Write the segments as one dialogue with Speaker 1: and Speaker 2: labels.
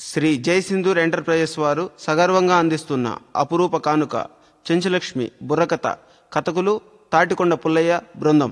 Speaker 1: Shri జయసింధూర్ enterprises వారు సగర్వంగా అందిస్తున్న అపురూప కానుక చెంచులక్ష్మి బుర్రకథ కథకులు తాటికొండ పుల్లయ్య బృందం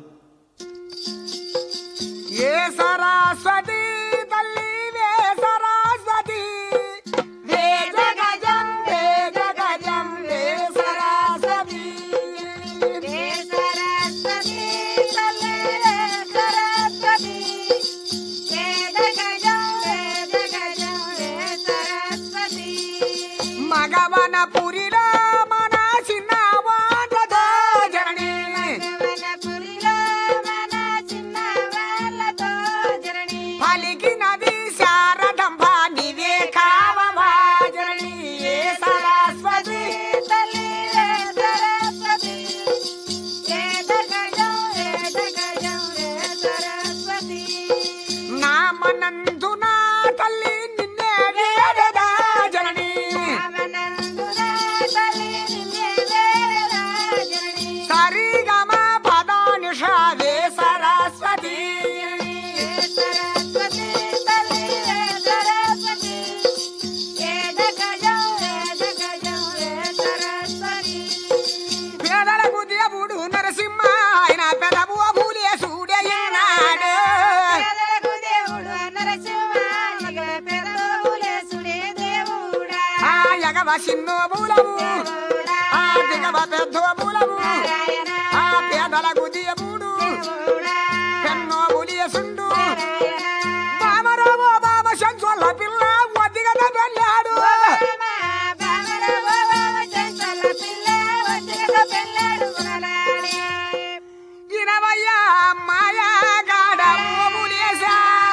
Speaker 2: ఏ సరస్వతి తల్లి వే సరస్వతి వేద గజం వేద గజం వే సరస్వతి
Speaker 3: వే సరస్వతి తల్లి వే సరస్వతి వేద గజం వేద గజం వే సరస్వతి
Speaker 2: మగవన పురిలో మన చిన్న వాటతో జనని
Speaker 3: వనపురిలో మన చిన్న వాళ్ళతో జరణి
Speaker 2: పలికినది శారదంబ నివే కావవా జనని ఏ సరస్వతి
Speaker 3: తల్లి వే సరస్వతి వేద గజం వేద గజం వే సరస్వతి
Speaker 2: నామనందున తల్లి నిన్నే వేడదా జనని
Speaker 3: రామనందున తల్లి నిన్నే వేడరా జరణి
Speaker 2: సరిగమ పదానిష వే సరస్వతి
Speaker 3: సరస్వతి తల్లి వే సరస్వతి వేద గజం వేద గజం వే సరస్వతి
Speaker 2: పేదలకు దేవుడు నరసింహ ఆయన పెదవు పూలే సూడయ్యనాడు
Speaker 3: పేదలకు దేవుడు నరసింహ ఇక పెద్దవులేసుడే దేవుడా
Speaker 2: ఆ ఎగవ చిన్నో మూలము
Speaker 3: దేవుడా
Speaker 2: ఆ దిగవ పెద్ద మూలము
Speaker 3: నారాయణ
Speaker 2: ఆ పేదలకు దేవుడు
Speaker 3: దేవుడా
Speaker 2: పెన్నో పులియసుండు
Speaker 3: నారాయణ
Speaker 2: బామరావో బామ శంచొల్ల పిల్ల ఒద్దిగన వెళ్ళాడు
Speaker 3: బామ బామర బావ చెంచల పిల్ల వచ్చిన పెళ్ళాడు గుణలాడే
Speaker 2: ఇనవయ్య మాయా గాడ పులియసా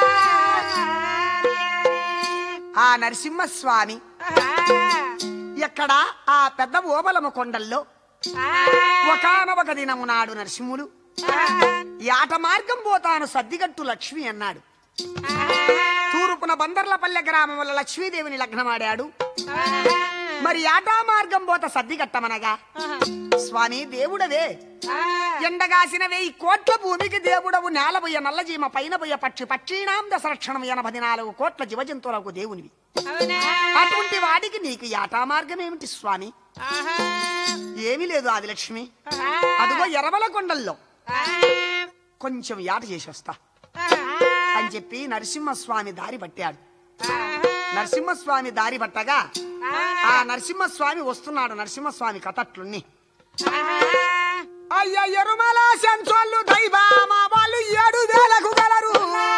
Speaker 2: ఆ నరసింహస్వామి ఎక్కడ ఆ పెద్ద ఓబలము కొండల్లో ఒకనొక దినము నాడు నరసింహుడు యాట మార్గం పోతాను సద్దిగట్టు లక్ష్మి అన్నాడు తూర్పున బందర్లపల్లె గ్రామంలో లక్ష్మీదేవిని లగ్నమాడాడు మరి యాటా మార్గం పోత సద్దిగట్టమనగా స్వామి దేవుడవే ఎండగాసిన వెయ్యి కోట్ల భూమికి దేవుడవు నేలబోయ నల్లజీమ పైన బోయ పక్షి పక్షీణాం దశరక్షణం ఎనభై నాలుగు కోట్ల జీవజంతువులకు దేవునివి అటువంటి వాడికి నీకు యాటా మార్గం ఏమిటి స్వామి ఏమీ లేదు ఆదిలక్ష్మి అదిగో ఎరవల కొండల్లో కొంచెం యాట చేసి వస్తా అని చెప్పి నరసింహస్వామి దారి పట్టాడు నరసింహస్వామి దారి పట్టగా ఆ నరసింహస్వామి వస్తున్నాడు నరసింహస్వామి కథట్లున్ని అయ్య ఎరుమల సెంచోళ్ళు దైవామ వాళ్ళు ఏడు వేలకు గలరు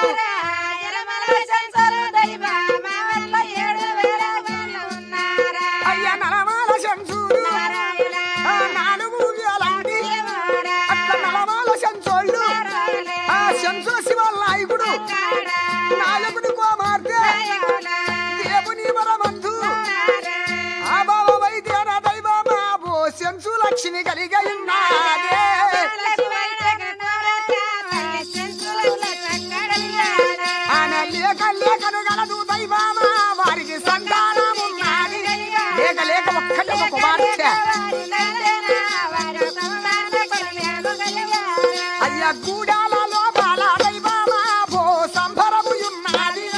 Speaker 2: అయ్య నలమాల సెంచూరు ఆ నాలుగు వేలాంటి అట్ల నలమాల సెంచోళ్ళు ఆ సెంచుల శివాల నాయకుడు నాయకుడు కుమార్తె దేవుని వరమంతు ఆ బావ వైద్యన దైవమ బో సెంచు లక్ష్మి కలిగి ఉన్నాదే ఆన లేక లేకను గలదు దైవమ వారికి సంతానం ఉన్నది లేక లేక ఒక్కటి ఒక కుమార్తె అయ్య గూడాల లోపల దైవమ బో సంభరము ఉన్నది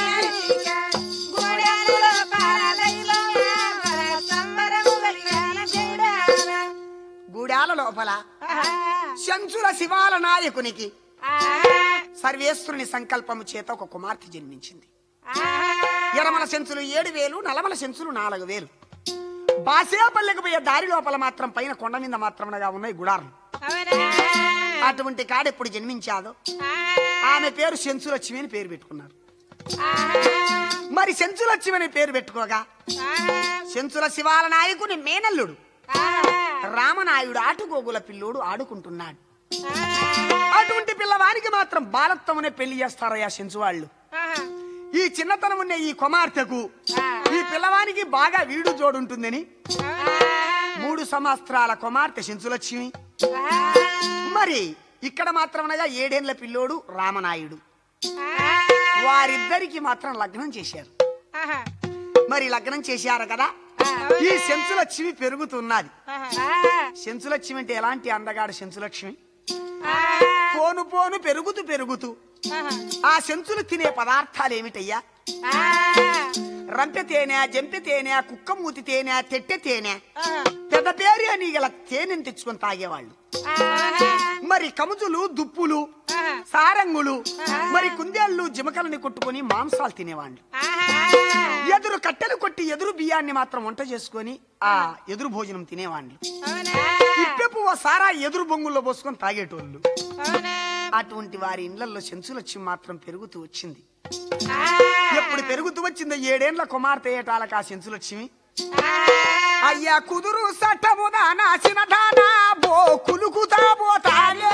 Speaker 2: గూడాల లోపల శంచుల శివాల నాయకునికి సర్వేశ్వరుని సంకల్పము చేత ఒక కుమార్తె జన్మించింది ఎరమల సెంచులు ఏడు వేలు నలమల సెంచులు నాలుగు వేలు బాసేపల్లెకు పోయే దారి లోపల మాత్రం పైన కొండ మీద మాత్రమునగా ఉన్నాయి గుడారం అటువంటి కాడెప్పుడు జన్మించాదో ఆమె పేరు సెంచులక్ష్మి అని పేరు పెట్టుకున్నారు మరి సెంచులక్ష్మి అని పేరు పెట్టుకోగా సెంచుల శివాల నాయకుని మేనల్లుడు రామనాయుడు ఆటుగోగుల పిల్లోడు ఆడుకుంటున్నాడు అటువంటి పిల్లవానికి మాత్రం బాలత్వమునే పెళ్లి చేస్తారయ్యా సెంచు వాళ్ళు ఈ చిన్నతనం ఉన్న ఈ కుమార్తెకు ఈ పిల్లవానికి బాగా వీడు జోడుంటుందని మూడు సంవత్సరాల కుమార్తె సెంచులక్ష్మి మరి ఇక్కడ మాత్రమనగా ఏడేళ్ల పిల్లోడు రామనాయుడు వారిద్దరికి మాత్రం లగ్నం చేశారు మరి లగ్నం చేశారు కదా ఈ సెంచులక్ష్మి పెరుగుతున్నది సెంచులక్ష్మి అంటే ఎలాంటి అందగాడు సెంచులక్ష్మి పోను పోను పెరుగుతూ పెరుగుతూ ఆ సెంచులు తినే పదార్థాలు ఏమిటయ్యా రంపె తేనె జంపె తేనె కుక్క మూతి తేనె తెట్టె తేనె పెద్ద పేరు అని గల తేనెని తెచ్చుకొని తాగేవాళ్ళు మరి కముజులు దుప్పులు సారంగులు మరి కుందేళ్లు జిమకలని కొట్టుకొని మాంసాలు తినేవాళ్ళు ఎదురు కట్టెలు కొట్టి ఎదురు బియ్యాన్ని మాత్రం వంట చేసుకొని ఆ ఎదురు భోజనం తినేవాళ్ళు ఇప్పెపు ఓ సారా ఎదురు బొంగుల్లో పోసుకొని తాగేటోళ్ళు అటువంటి వారి ఇళ్లలో చెంచులొచ్చి మాత్రం పెరుగుతూ వచ్చింది ఎప్పుడు పెరుగుతూ వచ్చిందో ఏడేండ్ల కుమార్తె ఏటాలకు ఆ చెంచులక్ష్మి అయ్యా కుదురు సట్టముదా నాచిన దానా బో కులుకుతా పోతానే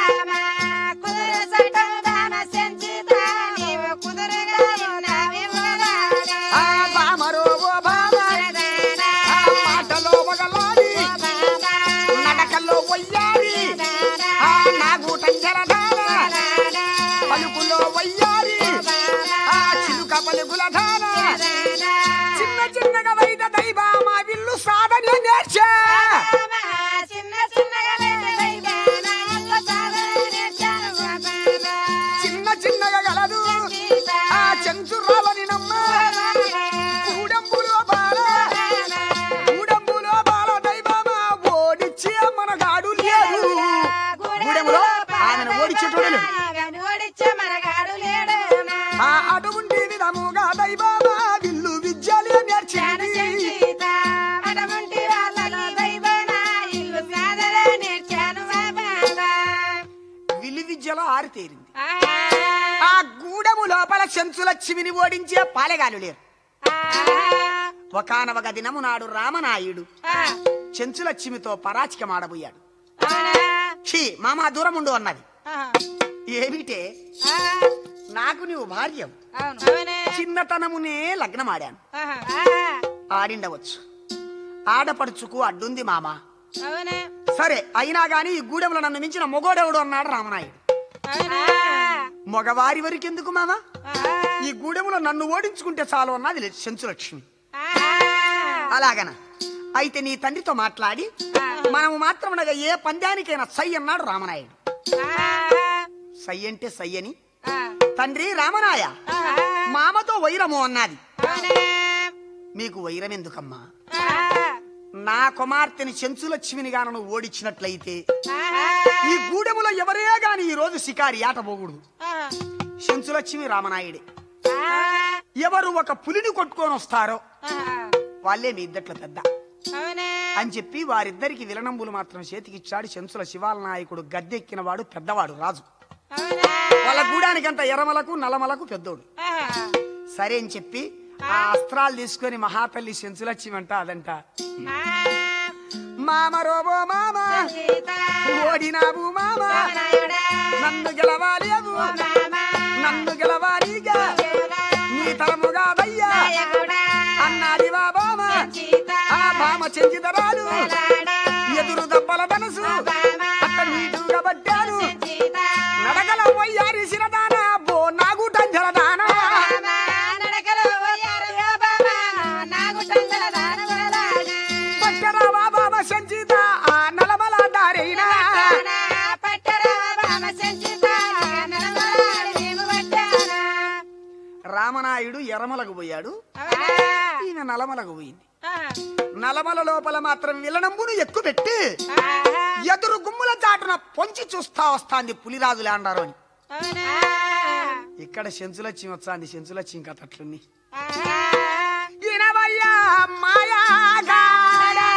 Speaker 3: కుదురు సట్టము దాన సెంచిత నీవు కుదురుగా ఉన్నావివ్వగా.
Speaker 2: ఆ బామరో ఓ బామ ఆ మాటలో మగలాడి నడకల్లో వయ్యారి ఆ నాగూటంజల ధార పలుకులో వయ్యారి ఆ చిలుక పలుకుల ధార చిన్న చిన్నగా వైద దైవ మా విల్లు సాధన నేర్చా
Speaker 3: చిన్న చిన్నగా వెళ్తాయిబాన అల్ల సాధన నేర్చాను బాబానా.
Speaker 2: చిన్న చిన్నగా గలదు ఆ చెంచురాలని నమ్మ కూడంబులో బాల కూడంబులో బాల దైవమా ఓడిచ్చే మనగాడు లేదు గూడెంలో ఆమెను ఓడిచ్చేటోడు లేడు.
Speaker 3: ఆమెను ఓడిచ్చే మనగాడు లేడు.
Speaker 2: ఆ అటువంటి విధముగా దైవమా విల్లు విద్యలే
Speaker 3: జ్ఞాన
Speaker 2: నేర్చింది
Speaker 3: సంగీత అటువంటి వాళ్ళలో దైవనా ఇల్లు సాధన నేర్చాను బాబానా.
Speaker 2: విల్లు విద్యలో ఆరితేరింది
Speaker 3: ఆహా.
Speaker 2: ఆ గూడెము లోపల చెంచులక్ష్మిని ఓడించే పాలెగాలు లేరు
Speaker 3: ఆహా.
Speaker 2: ఒకనొక దినము నాడు రామనాయుడు
Speaker 3: ఆ.
Speaker 2: చెంచులక్ష్మితో పరాచికమాడబోయాడు
Speaker 3: అవునా?
Speaker 2: ఛీ మామా దూరం ఉండు అన్నది
Speaker 3: ఆహా.
Speaker 2: ఏమిటే
Speaker 3: ఆ.
Speaker 2: నాకు నీవు భార్యం
Speaker 3: అవును. అవునే.
Speaker 2: చిన్నతనమునే లగ్నమాడాను
Speaker 3: ఆహా. ఆ.
Speaker 2: ఆడిండవచ్చు ఆడపడుచుకు అడ్డుంది మామ
Speaker 3: అవునే.
Speaker 2: సరే అయినా గాని ఈ గూడెంలో నన్ను మించిన మొగోడెవడు అన్నాడు రామనాయుడు
Speaker 3: అవునా?
Speaker 2: మగవారి వరకెందుకు మామ
Speaker 3: ఆహా.
Speaker 2: ఈ గూడెంలో నన్ను ఓడించుకుంటే చాలు అన్నది చెంచులక్ష్మి
Speaker 3: ఆహా.
Speaker 2: అలాగన అయితే నీ తండ్రితో మాట్లాడి మనము మాత్రం ఏ పందానికైనా సై అన్నాడు రామనాయుడు
Speaker 3: ఆహా.
Speaker 2: సై అంటే సై అని
Speaker 3: ఆ.
Speaker 2: తండ్రి రామనాయ
Speaker 3: ఆహా.
Speaker 2: మామతో వైరము అన్నది
Speaker 3: అవునే.
Speaker 2: మీకు వైరం ఎందుకమ్మా
Speaker 3: ఆహా.
Speaker 2: నా కుమార్తెని చెంచులక్ష్మిని గానను ఓడించినట్లయితే
Speaker 3: ఆహా.
Speaker 2: ఈ గూడెములో ఎవరే గాని ఈ రోజు శికారి ఆట పోకూడదు
Speaker 3: ఆహా.
Speaker 2: చెంచులక్ష్మి రామనాయుడే
Speaker 3: ఆహా.
Speaker 2: ఎవరు ఒక పులిని కొట్టుకొని వస్తారో
Speaker 3: ఆహా.
Speaker 2: వాళ్ళే మీ ఇద్దట్ల పెద్ద
Speaker 3: అవునే.
Speaker 2: అని చెప్పి వారిద్దరికి విలనంబులు మాత్రం చేతికిచ్చాడు చెంచుల శివాల నాయకుడు గద్దెక్కిన వాడు పెద్దవాడు రాజు
Speaker 3: అవునా?
Speaker 2: వాళ్ళ గూడానికంత ఎరమలకు నలమలకు పెద్దోడు
Speaker 3: ఆహా.
Speaker 2: సరే అని చెప్పి ఆ అస్త్రాలు తీసుకొని మహాతల్లి చెంచులక్ష్మి అంట అదంట
Speaker 3: ఆహా.
Speaker 2: మామ రోబో మామ
Speaker 3: సీత.
Speaker 2: ఓడినావు మామ
Speaker 3: రామనాయుడా.
Speaker 2: నన్ను గెలవాలేవు
Speaker 3: రామ.
Speaker 2: నన్ను గెలవాలిగా
Speaker 3: దేవుడా.
Speaker 2: నీ తరముగా దయ్యా
Speaker 3: నాయకుడా.
Speaker 2: అన్నాది వా బామ
Speaker 3: సీత.
Speaker 2: ఆ బామ చెంచితరాలు
Speaker 3: రాడా.
Speaker 2: ఎదురు దెబ్బల మనసు
Speaker 3: బామ.
Speaker 2: అట్ట నీటుగా పట్టాను
Speaker 3: సీత.
Speaker 2: నడగల పోయారి సిరదాన బో నాగుటంజల దాన
Speaker 3: రామ. నడకలో పోయారు యో బామ. నాగు టంగల దానవలాడి.
Speaker 2: పట్టరావా బామ సంచిత ఆ నలమల దారైనా
Speaker 3: పట్టానా, పట్టరా బామ సంచిత. నడవలాడి నీవు పట్టానా.
Speaker 2: రామనాయుడు ఎరమలకు పోయాడు
Speaker 3: అవునా?
Speaker 2: ఈమె నలమలకు పోయింది
Speaker 3: ఆహా.
Speaker 2: నలమల లోపల మాత్రం విలనంబును ఎక్కుపెట్టి
Speaker 3: ఆహా.
Speaker 2: ఎదురు గుమ్ముల చాటున పొంచి చూస్తా వస్తాంది పులిరాజులే అంటారు అని
Speaker 3: అవునా?
Speaker 2: ఇక్కడ చెంచులచ్చి వస్తాంది చెంచులచ్చి ఇంకా తట్లుంది
Speaker 3: ఆహా.
Speaker 2: ఇనవయ్యా మాయాగాడా.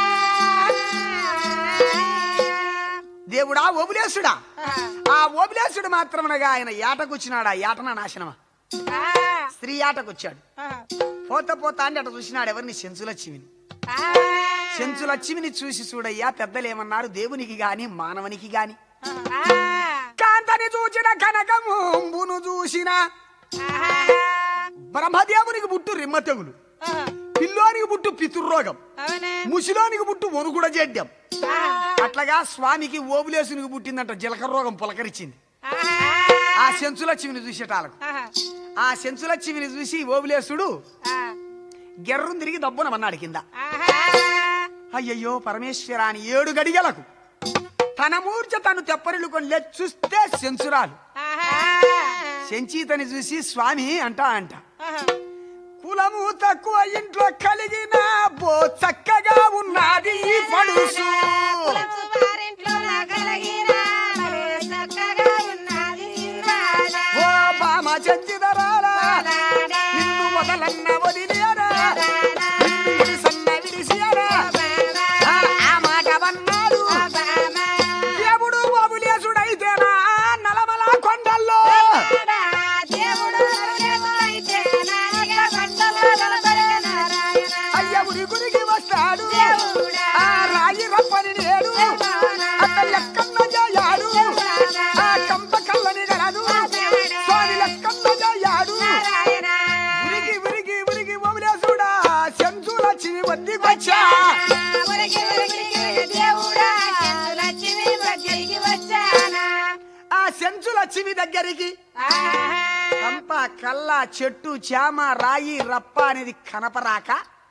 Speaker 2: దేవుడా ఓబులేసుడా ఆ ఓబులేసుడు మాత్రమనగా ఆయన ఏటకొచ్చినాడు ఆ ఏటన నాశనమా
Speaker 3: ఆహా.
Speaker 2: స్త్రీ ఆటకొచ్చాడు
Speaker 3: ఆహా.
Speaker 2: పోత పోతా అంటే అట చూసినాడు ఎవరిని చెంచులచ్చిమిని
Speaker 3: ఆహా.
Speaker 2: చెంచులచ్చిమిని చూసి చూడయ్యా పెద్దలు ఏమన్నారు దేవునికి గాని మానవునికి గాని
Speaker 3: ఆహా.
Speaker 2: కాంతని చూచిన కనకముంబును చూసిన
Speaker 3: ఆహా.
Speaker 2: బ్రహ్మదేవునికి పుట్టు రిమ్మ తెగులు
Speaker 3: ఆహా.
Speaker 2: పిల్లోనికి పుట్టు పితుర్రోగం
Speaker 3: అవునా?
Speaker 2: ముసిలోనికి పుట్టు వణుకుడ జడ్డం
Speaker 3: ఆహా.
Speaker 2: అట్లాగా స్వామికి ఓబులేసునికి పుట్టిందంట జీలకర్ర రోగం పులకరించింది
Speaker 3: ఆహా.
Speaker 2: ఆ సెంచులచ్చిమిని చూసేటాలకు
Speaker 3: ఆహా.
Speaker 2: ఆ సెంచులచ్చిమిని చూసి ఓబులేసుడు
Speaker 3: ఆహా.
Speaker 2: గెర్రం తిరిగి దబ్బునమన్నాడు కింద
Speaker 3: ఆహా.
Speaker 2: అయ్యయ్యో పరమేశ్వర అని ఏడు గడిగలకు తన మూర్ఛ తను తెప్పరిల్లుకొని లేచి చూస్తే సెంచురాలు
Speaker 3: ఆహా.
Speaker 2: సెంచీతని చూసి స్వామి అంటా అంట
Speaker 3: ఆహా.
Speaker 2: కులము తక్కువ ఇంట్లో కలిగిన బో చక్కగా ఉన్నది ఈ పడుసు
Speaker 3: కులము వారింట్లో కలిగిన భలే చక్కగా ఉన్నది వాడ.
Speaker 2: ఓ బామ చచ్చిదరారా
Speaker 3: వాడాడే.
Speaker 2: నిన్ను వదలన్న వదిలేరా నిన్ను విడిసన్న విడిసియరా ఆ, ఆ మాట వన్నాడు దేవుడు బాబులేసుడైతేనా నలమల కొండల్లో
Speaker 3: దేవుడు అయితే నాయక కొండలో నిలబడిన నారాయణ.
Speaker 2: అయ్య గురి గురికి వస్తాడు
Speaker 3: దేవుడా.
Speaker 2: ఆ రాయి రప్పని నేడు అక్క లెక్కన్న జయాడు ఆ కంప కల్లని గలదు స్వామి లెక్కన్న జయాడు
Speaker 3: నారాయణ.
Speaker 2: ఉరికి ఉరికి ఉరికి బాబులేసుడా సెంచుల చివి వద్దకొచ్చా
Speaker 3: ఉరికి ఉరికి దేవుడా లక్ష్మి దగ్గరికి వచ్చానా
Speaker 2: ఆ సెంచుల చివి దగ్గరికి కంప కల్ల చెట్టు చామ రాయి రప్ప అనేది కనపరాక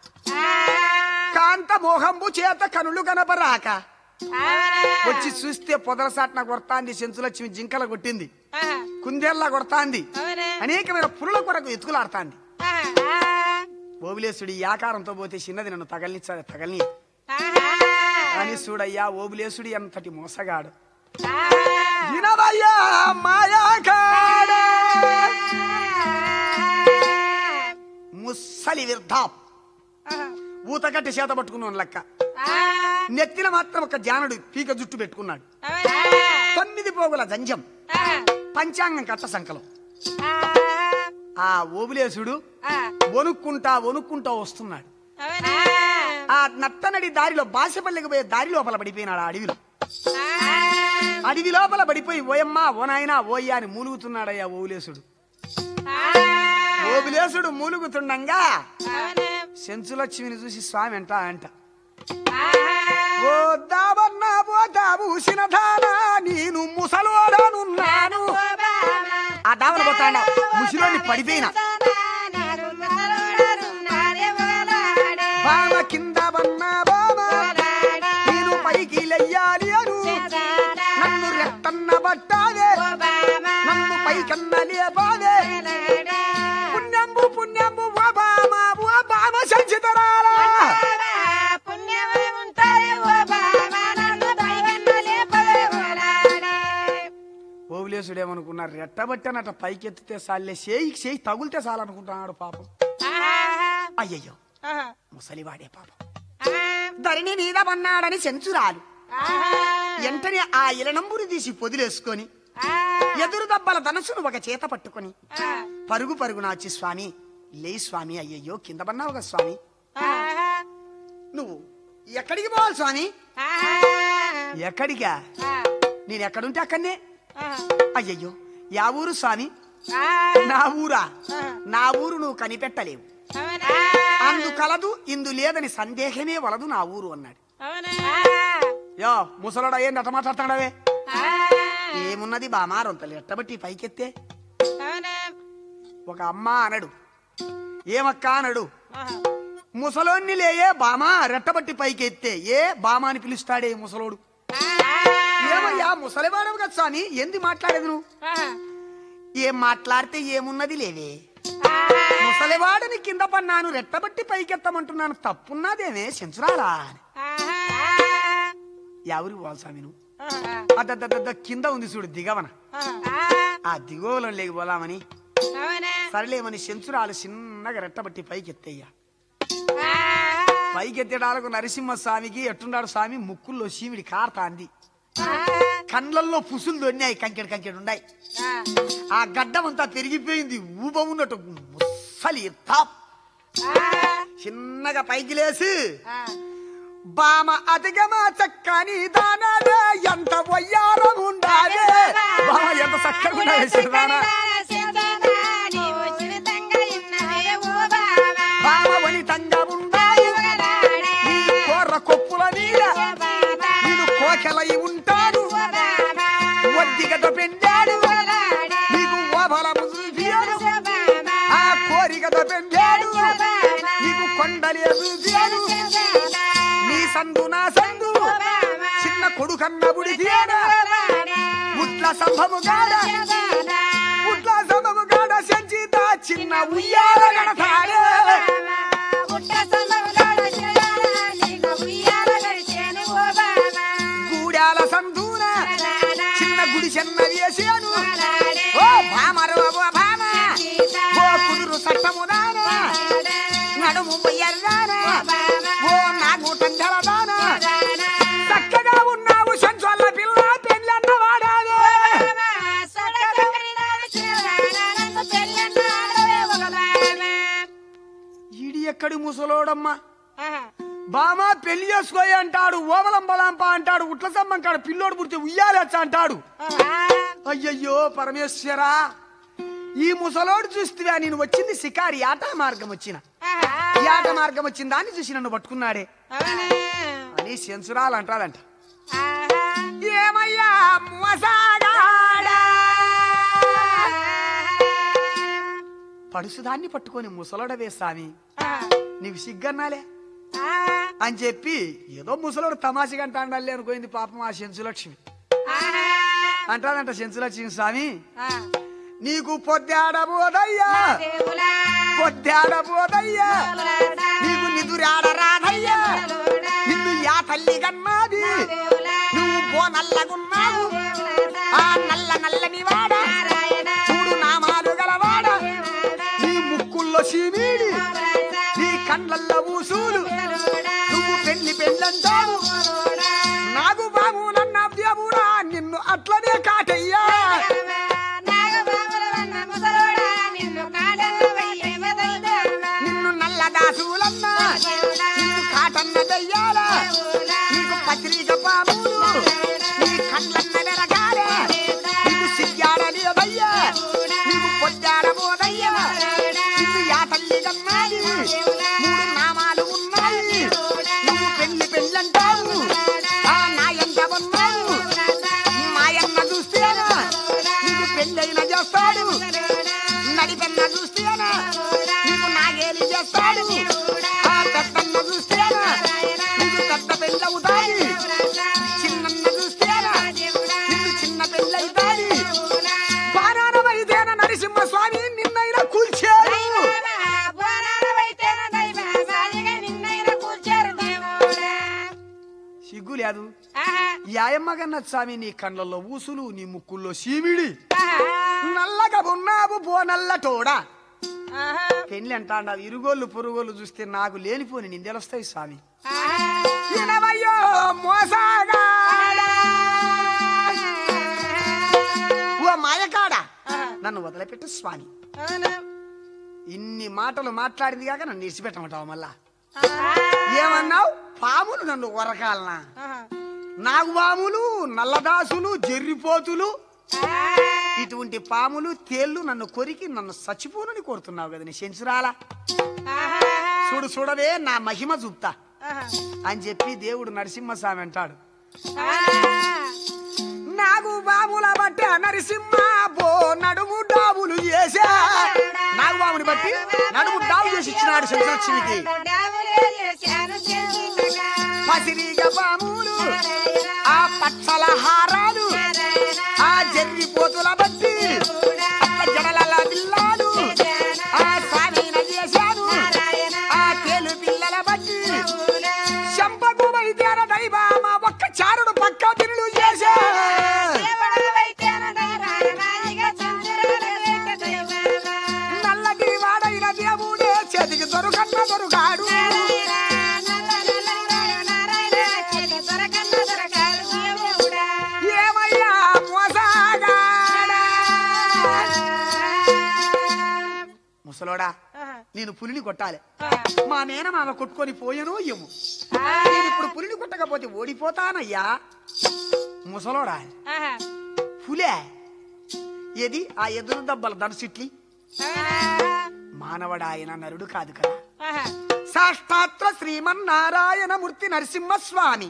Speaker 2: కాంత మోహంబు చేత కనులు కనపరాక వచ్చి చూస్తే పొదలసాట్న కొడతాంది సెంచులక్ష్మి జింకల కొట్టింది కుందేళ్ళ కొడతాంది అనేకమైన పురుల కొరకు ఎత్తుకులాడుతాంది ఓబులేసుడు ఈ ఆకారంతో పోతే చిన్నది నన్ను తగలించాలి తగలిని కానీ చూడయ్యా ఓబులేసుడు ఎంతటి మోసగాడు వినవయ్యా మాయాకాడ ముస్సలి విర్ధాం ఊతకట్టి చేత పట్టుకున్నాను లెక్క నెత్తిన మాత్రం ఒక జానుడు పీక జుట్టు పెట్టుకున్నాడు తొమ్మిది పోగుల జంజం పంచాంగం కట్ట సంకలం ఆ ఓబులేసుడు వణుక్కుంటా వణుక్కుంటా వస్తున్నాడు ఆ నట్టనడి దారిలో బాసపల్లికి పోయే దారి లోపల పడిపోయినాడు ఆ అడవిలో అడవి లోపల పడిపోయి ఓయమ్మా ఓ నాయనా ఓయ్యా అని మూలుగుతున్నాడయ్యా ఓబులేసుడు ఓబులేసుడు మూలుగుతుండంగా సెంచులక్ష్మిని చూసి స్వామి అంట అంట ఓ దావన్న పోతా పూసిన ధానా నేను ముసలోడనున్నాను ఆ దావన పోతాడా ముసిలోని పడిపోయిన బామ కింద వన్న బామ నేను పైకి లెయ్యాలి అను నన్ను రెట్టన్న పట్టాదే నన్ను పైకన్న లేపాదే పుణ్యంబు పుణ్యంబు ఓ బామ ఓ బామ సంచితరాలా ఓబులేసుడు ఏమనుకున్నారు రెట్టబట్టనట పైకెత్తితే సాలే చేయి చేయి తగులితే చాలనుకుంటున్నాడు పాపం అయ్యయ్యో ముసలివాడే పాపం ధరణి మీద పన్నాడని సెంచురాలు వెంటనే ఆ ఇలనంబుని తీసి పొదిలేసుకొని ఎదురు దబ్బల ధనసును ఒక చేత పట్టుకొని పరుగు పరుగు నాచి స్వామి లే స్వామి అయ్యయ్యో కింద పన్నావు కదా స్వామి నువ్వు ఎక్కడికి పోవాలి స్వామి ఎక్కడికా నేను ఎక్కడుంటే అక్కడనే అయ్యయ్యో యా ఊరు స్వామి నా ఊరా నా ఊరు నువ్వు కనిపెట్టలేవు అందు కలదు ఇందు లేదని సందేహమే వలదు నా ఊరు అన్నాడు యో ముసలోడా ఏం నట మాట్లాడుతున్నాడవే ఏమున్నది బామారొంతలు ఎట్టబట్టి పైకెత్తే ఒక అమ్మ అనడు ఏమక్క అనడు ముసలోన్ని లేయే బామా రెట్టబట్టి పైకెత్తే ఏ బామా అని పిలుస్తాడే ఈ ముసలోడు ఏమయ్యా ముసలివాడవు కదా స్వామి ఎందు మాట్లాడేది నువ్వు ఏం మాట్లాడితే ఏమున్నది లేవే ముసలివాడిని కింద పన్నాను రెట్టబట్టి పైకెత్తమంటున్నాను తప్పున్నదేమే సెంచురాలా అని. ఎవరికి పోవాలి స్వామి నువ్వు అద్దద్దద్ద కింద ఉంది చూడు దిగవన ఆ దిగోవలం లేక పోలామని సరేలేమని సెంచురాలు చిన్నగా రెట్టబట్టి పైకెత్తయ్యా పైకెత్తేటాలకు నరసింహస్వామికి ఎట్టున్నాడు స్వామి ముక్కుల్లో శివుడి కారతాంది కండ్లల్లో పుసులు దొన్నాయి కంకెడు కంకెడు ఉన్నాయి ఆ గడ్డం అంతా పెరిగిపోయింది ఊబ ఉన్నట్టు ముసలి తాప్ చిన్నగా పైకి లేసి బామ అధిగమా చక్కని దానాలే ఎంత వయ్యారం ఉండాలి బామ ఎంత చక్కగా ఉండాలి శివదానా బామ వనితంగా ఉండాలి నీ కోర్ర కొప్పుల మీద నేను కోకెలై ఉంటాను వద్దిగత పెండాడు నీకు ఓబలము చూపియాడు ఆ కోరికత పెండాడు నీకు కొండలే చూపియాడు నీ సందు నా సందు చిన్న కొడుకన్న బుడి తీయడా ముట్ల సంభము గాడ ముట్ల సంభము గాడ సంచిత చిన్న ఉయ్యాల గడతాడే నడుము ఎర్రానా
Speaker 3: బామ
Speaker 2: ఓ నాకు తండలదానా
Speaker 3: దానా
Speaker 2: చక్కగా ఉన్నావు సంచోళ్ళ పిల్ల పెళ్ళన్న వాడాదు ఈడి ఎక్కడి ముసలోడమ్మా బామా పెళ్లి చేసుకోయి అంటాడు ఓవలం బలాంప అంటాడు ఉట్ల సమ్మంటాడు పిల్లోడు పుడితే ఉయ్యాలెచ్చ అంటాడు అయ్యయ్యో పరమేశ్వరా ఈ ముసలోడు చూస్తే నేను వచ్చింది శికారి ఆట మార్గం వచ్చిన ఈ ఆట మార్గం వచ్చిన దాన్ని చూసి నన్ను పట్టుకున్నాడే అని సెన్సురాలు అంటాడంట ఏమయ్యా మసాగాడా పడుసుదాన్ని పట్టుకొని ముసలోడవే స్వామి నీకు సిగ్గన్నాలే అని చెప్పి ఏదో ముసలోడు తమాషగా అంటాడలే అనుకోయింది పాపం ఆ సెంచులక్ష్మి అంటాడంట సెంచులక్ష్మి స్వామి నీకు పొద్దాడబోదయ్యా పొద్దాడబోదయ్యా నీకు నిదురాడ రాదయ్యా నిన్ను యా తల్లి కన్నాది నువ్వు పో నల్లగున్నావు ఆ నల్ల నల్లని వాడ చూడు నామాలు గలవాడ నీ ముక్కుల్లో సీమీడి నీ కండ్లల్లో ఊసూలు నువ్వు పెళ్లి పెళ్ళంటావు నాకు బాబునన్న దేవుడా నిన్ను అట్లనే కాటయ్యా నిన్ను నల్ల దాసులన్నా నిన్ను కాటన్న దయ్యాలా నీకు పత్రిక పాములు నీ కళ్ళన్న వెరగాలే నీకు సిగ్గాడలేదయ్యా నీకు పొద్దాడబోదయ్యా నిన్ను యా తల్లి కన్నాది మూడు నామాలు ఉన్నాయి నువ్వు పెళ్లి పెళ్ళంటావు ఆ నాయంత ఉన్నావు మాయన్న చూస్తేనా నీకు పెళ్ళైన చేస్తాడు నడిపెన్న చూస్తేనా నీకు నాగేలి చేస్తాడు ఆ పెద్దన్న చూస్తేనా నీకు పెద్ద పెళ్ళవుతాయి చిన్నన్న చూస్తేనా నిన్ను చిన్న పెళ్ళైతాయి బాణానమైతేన నరసింహ స్వామి నిన్నైనా కూల్చాడు సిగ్గు లేదు యాయమ్మగన్న స్వామి నీ కండ్లలో ఊసులు నీ ముక్కుల్లో సీమిడి నల్లగా ఉన్నావు పో నల్లటోడా పెళ్ళి అంటాండావు ఇరుగోళ్ళు పొరుగోళ్ళు చూస్తే నాకు లేనిపోని నిందెలొస్తాయి స్వామి ఇనవయ్యో మోసాగాడా ఓ మాయకాడా నన్ను వదిలిపెట్టు స్వామి ఇన్ని మాటలు మాట్లాడింది కాక నన్ను ఇడిచిపెట్టమంటావు మళ్ళా ఏమన్నావు పాములు నన్ను వరకాలనా నాగుపాములు నల్లదాసులు జర్రిపోతులు ఇటువంటి పాములు తేళ్లు నన్ను కొరికి నన్ను చచ్చిపోనని కోరుతున్నావు కదా నీ సెంచురాలా చూడు చూడవే నా మహిమ చూపుతా అని చెప్పి దేవుడు నరసింహస్వామి అంటాడు నాగు బాబుల బట్టి నరసింహ బో నడుము డాబులు చేసా నాగు బాబుని బట్టి నడుము డాబు చేసి ఇచ్చినాడు శంకరలక్ష్మికి పసిరిగ పాములు ఆ పచ్చల హారాలు ఆ జర్రి పోతుల బట్టి ఆ జడల బిల్లాలు ఆ స్వామిన చేశాను ఆ తేలు పిల్లల బట్టి శంపకు వైద్యాన దైవామ ఒక్క చారుడు పక్క తిరుడు చేశా నల్లటి వాడైన దేవుడే చేతికి దొరకన్న దొరుకాడు ఏమయ్యా మోసాగాడా ముసలోడా నేను పులిని కొట్టాలి మా మేనమామ కొట్టుకొని పోయను ఏమో నేను ఇప్పుడు పులిని కొట్టకపోతే ఓడిపోతానయ్యా ముసలోడా పులే ఏది ఆ ఎదురు దెబ్బల దనసిట్లి మానవడాయన నరుడు కాదు కదా సాష్టాత్ర శ్రీమన్నారాయణ మూర్తి నరసింహస్వామి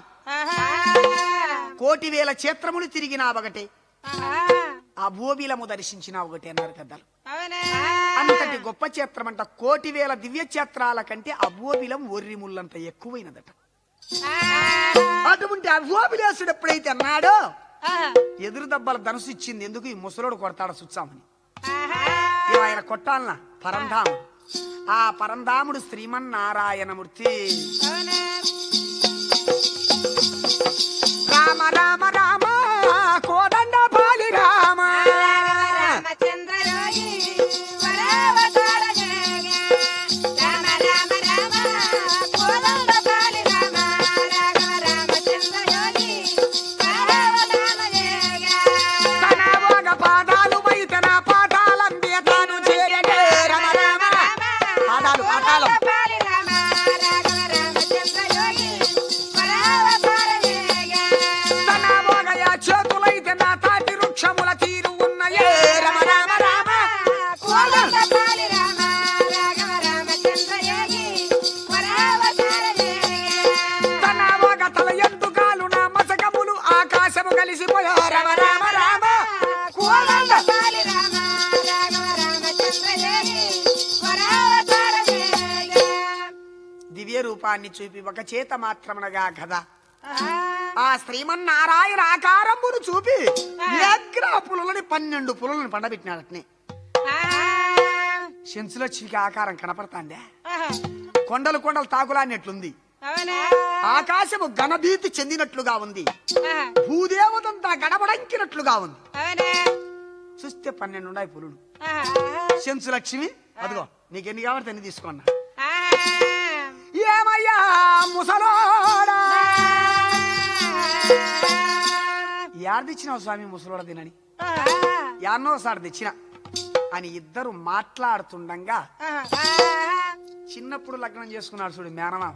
Speaker 2: కోటి వేల క్షేత్రములు తిరిగిన ఒకటే ఆ భూమిలము దర్శించిన ఒకటే అన్నారు పెద్దలు అంతటి గొప్ప క్షేత్రం అంట కోటి వేల దివ్య క్షేత్రాల కంటే అభోబిలం ఒర్రిముళ్ళంత ఎక్కువైనదట అటువంటి అభోబిలేసుడు ఎప్పుడైతే అన్నాడో ఎదురు దెబ్బల ధనుసు ఇచ్చింది ఎందుకు ఈ ముసలోడు కొడతాడు సుచ్చామని ఇవి ఆయన కొట్టాలనా పరంధాముడు ఆ పరంధాముడు శ్రీమన్నారాయణమూర్తి రామ రామ రామ కోదండ పాలి రామ
Speaker 3: రామచంద్ర రామ రామ రామ
Speaker 2: దివ్య రూపాన్ని చూపి ఒక చేత మాత్రమునగా కదా ఆ శ్రీమన్నారాయణ ఆకారమును చూపి ఏగ్ర పులులని పన్నెండు పులులను పండబెట్టినాడట్నే శంసులక్ష్మికి ఆకారం కనపడతాందే కొండలు కొండలు తాకులాడినట్లుంది
Speaker 3: అవునా
Speaker 2: ఆకాశము ఘనభీతి చెందినట్లుగా ఉంది భూదేవతంతా గడబడంకినట్లుగా ఉంది
Speaker 3: అవునా
Speaker 2: చూస్తే పన్నెండు ఉన్నాయి పులులు శంసులక్ష్మి అదిగో నీకెన్ని కావాలి అన్ని తీసుకున్నా ఏమయ్యా ముసలోడా యాడ తెచ్చినావు స్వామి ముసలోడ తినని యాన్నోసారి తెచ్చిన అని ఇద్దరు మాట్లాడుతుండగా చిన్నప్పుడు లగ్నం చేసుకున్నాడు చూడు మేనమామ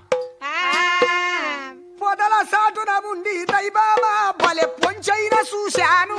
Speaker 2: పొదల సాటున ఉండి దైబామా భలే పొంచైన చూశాను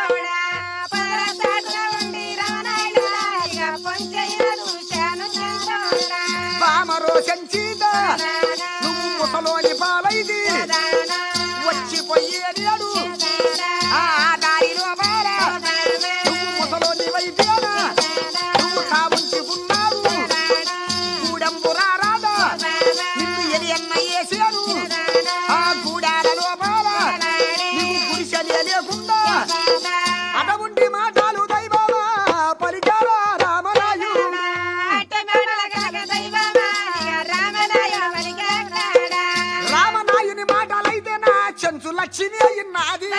Speaker 2: బామరో సంచీత నువ్వు ముసలోని పాలైది వచ్చిపోయేడు ఆ దారిలో బాల నువ్వు ముసలోని వైద్యనా నువ్వు కావుంచుకున్నావు గూడెంబురా రాదా నిన్ను ఎలి అన్న వేసాను ఆ గూడాలలో బాల నువ్వు గుడిసెలే లేకుండా అటువంటి మాటలు దైవమా పలికారా రామరాజు రామనాయుని మాటలైతే నా చెంచు లక్ష్మి అయ్యినాది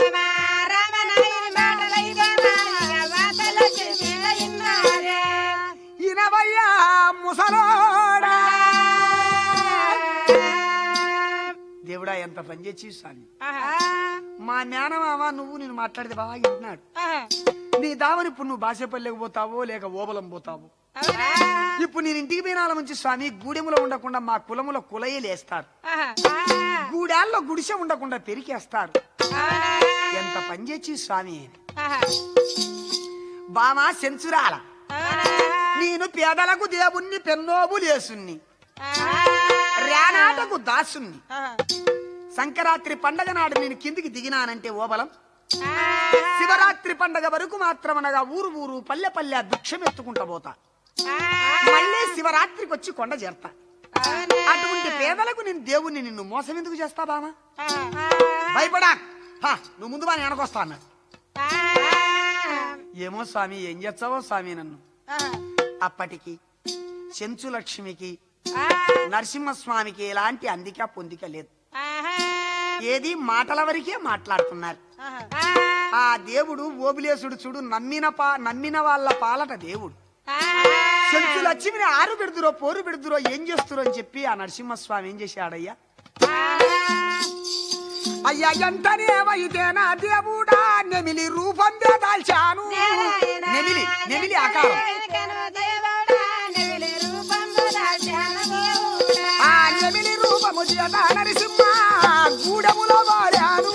Speaker 2: ఇనవయ్యా ముసలోడా దేవుడా ఎంత పని చేసి స్వామి మా మేనమామ నువ్వు నేను మాట్లాడితే బాగా వింటున్నాడు నీ దావని ఇప్పుడు నువ్వు బాసేపల్లికి పోతావో లేక ఓబలం పోతావో ఇప్పుడు నేను ఇంటికి పోయినాల నుంచి స్వామి గూడెములో ఉండకుండా మా కులముల కులయలు వేస్తారు గూడాల్లో గుడిసె ఉండకుండా పెరికేస్తారు ఎంత పని చేసి స్వామి బామా సెంచురాల నేను పేదలకు దేవుణ్ణి పెన్నోబులేసుని రేనాటకు దాసుని సంక్రాంతి పండగ నాడు నేను కిందికి దిగినానంటే ఓబలం శివరాత్రి పండగ వరకు మాత్రమనగా ఊరు ఊరు పల్లె పల్లె భిక్షం ఎత్తుకుంటా పోతా మళ్ళీ శివరాత్రికి వచ్చి కొండ చేరతా అటువంటి పేదలకు నేను దేవుణ్ణి నిన్ను మోసం ఎందుకు చేస్తా బామా భయపడా హా, నువ్వు ముందు బాగా వెనకొస్తా అన్నాడు ఏమో స్వామి ఏం చేస్తావో స్వామి నన్ను అప్పటికి చెంచు లక్ష్మికి నరసింహస్వామికి ఎలాంటి అందిక పొందిక లేదు ఏది మాటల వరకే మాట్లాడుతున్నారు ఆ దేవుడు ఓబిలేసుడు చూడు నమ్మిన పా నమ్మిన వాళ్ళ పాలట దేవుడు చెంచు లక్ష్మిని ఆరు పెడుతురో పోరు పెడుతురో ఏం చేస్తురో అని చెప్పి ఆ నరసింహస్వామి ఏం చేశాడయ్యా అయ్యా ఎంతనే వైతే నా దేవుడా నెమిలి రూపంగా దాల్చాను నెమిలి నెమిలి ఆకారం ఆ నెమిలి రూపము చేత నరసింహ గూడెములో వాడాను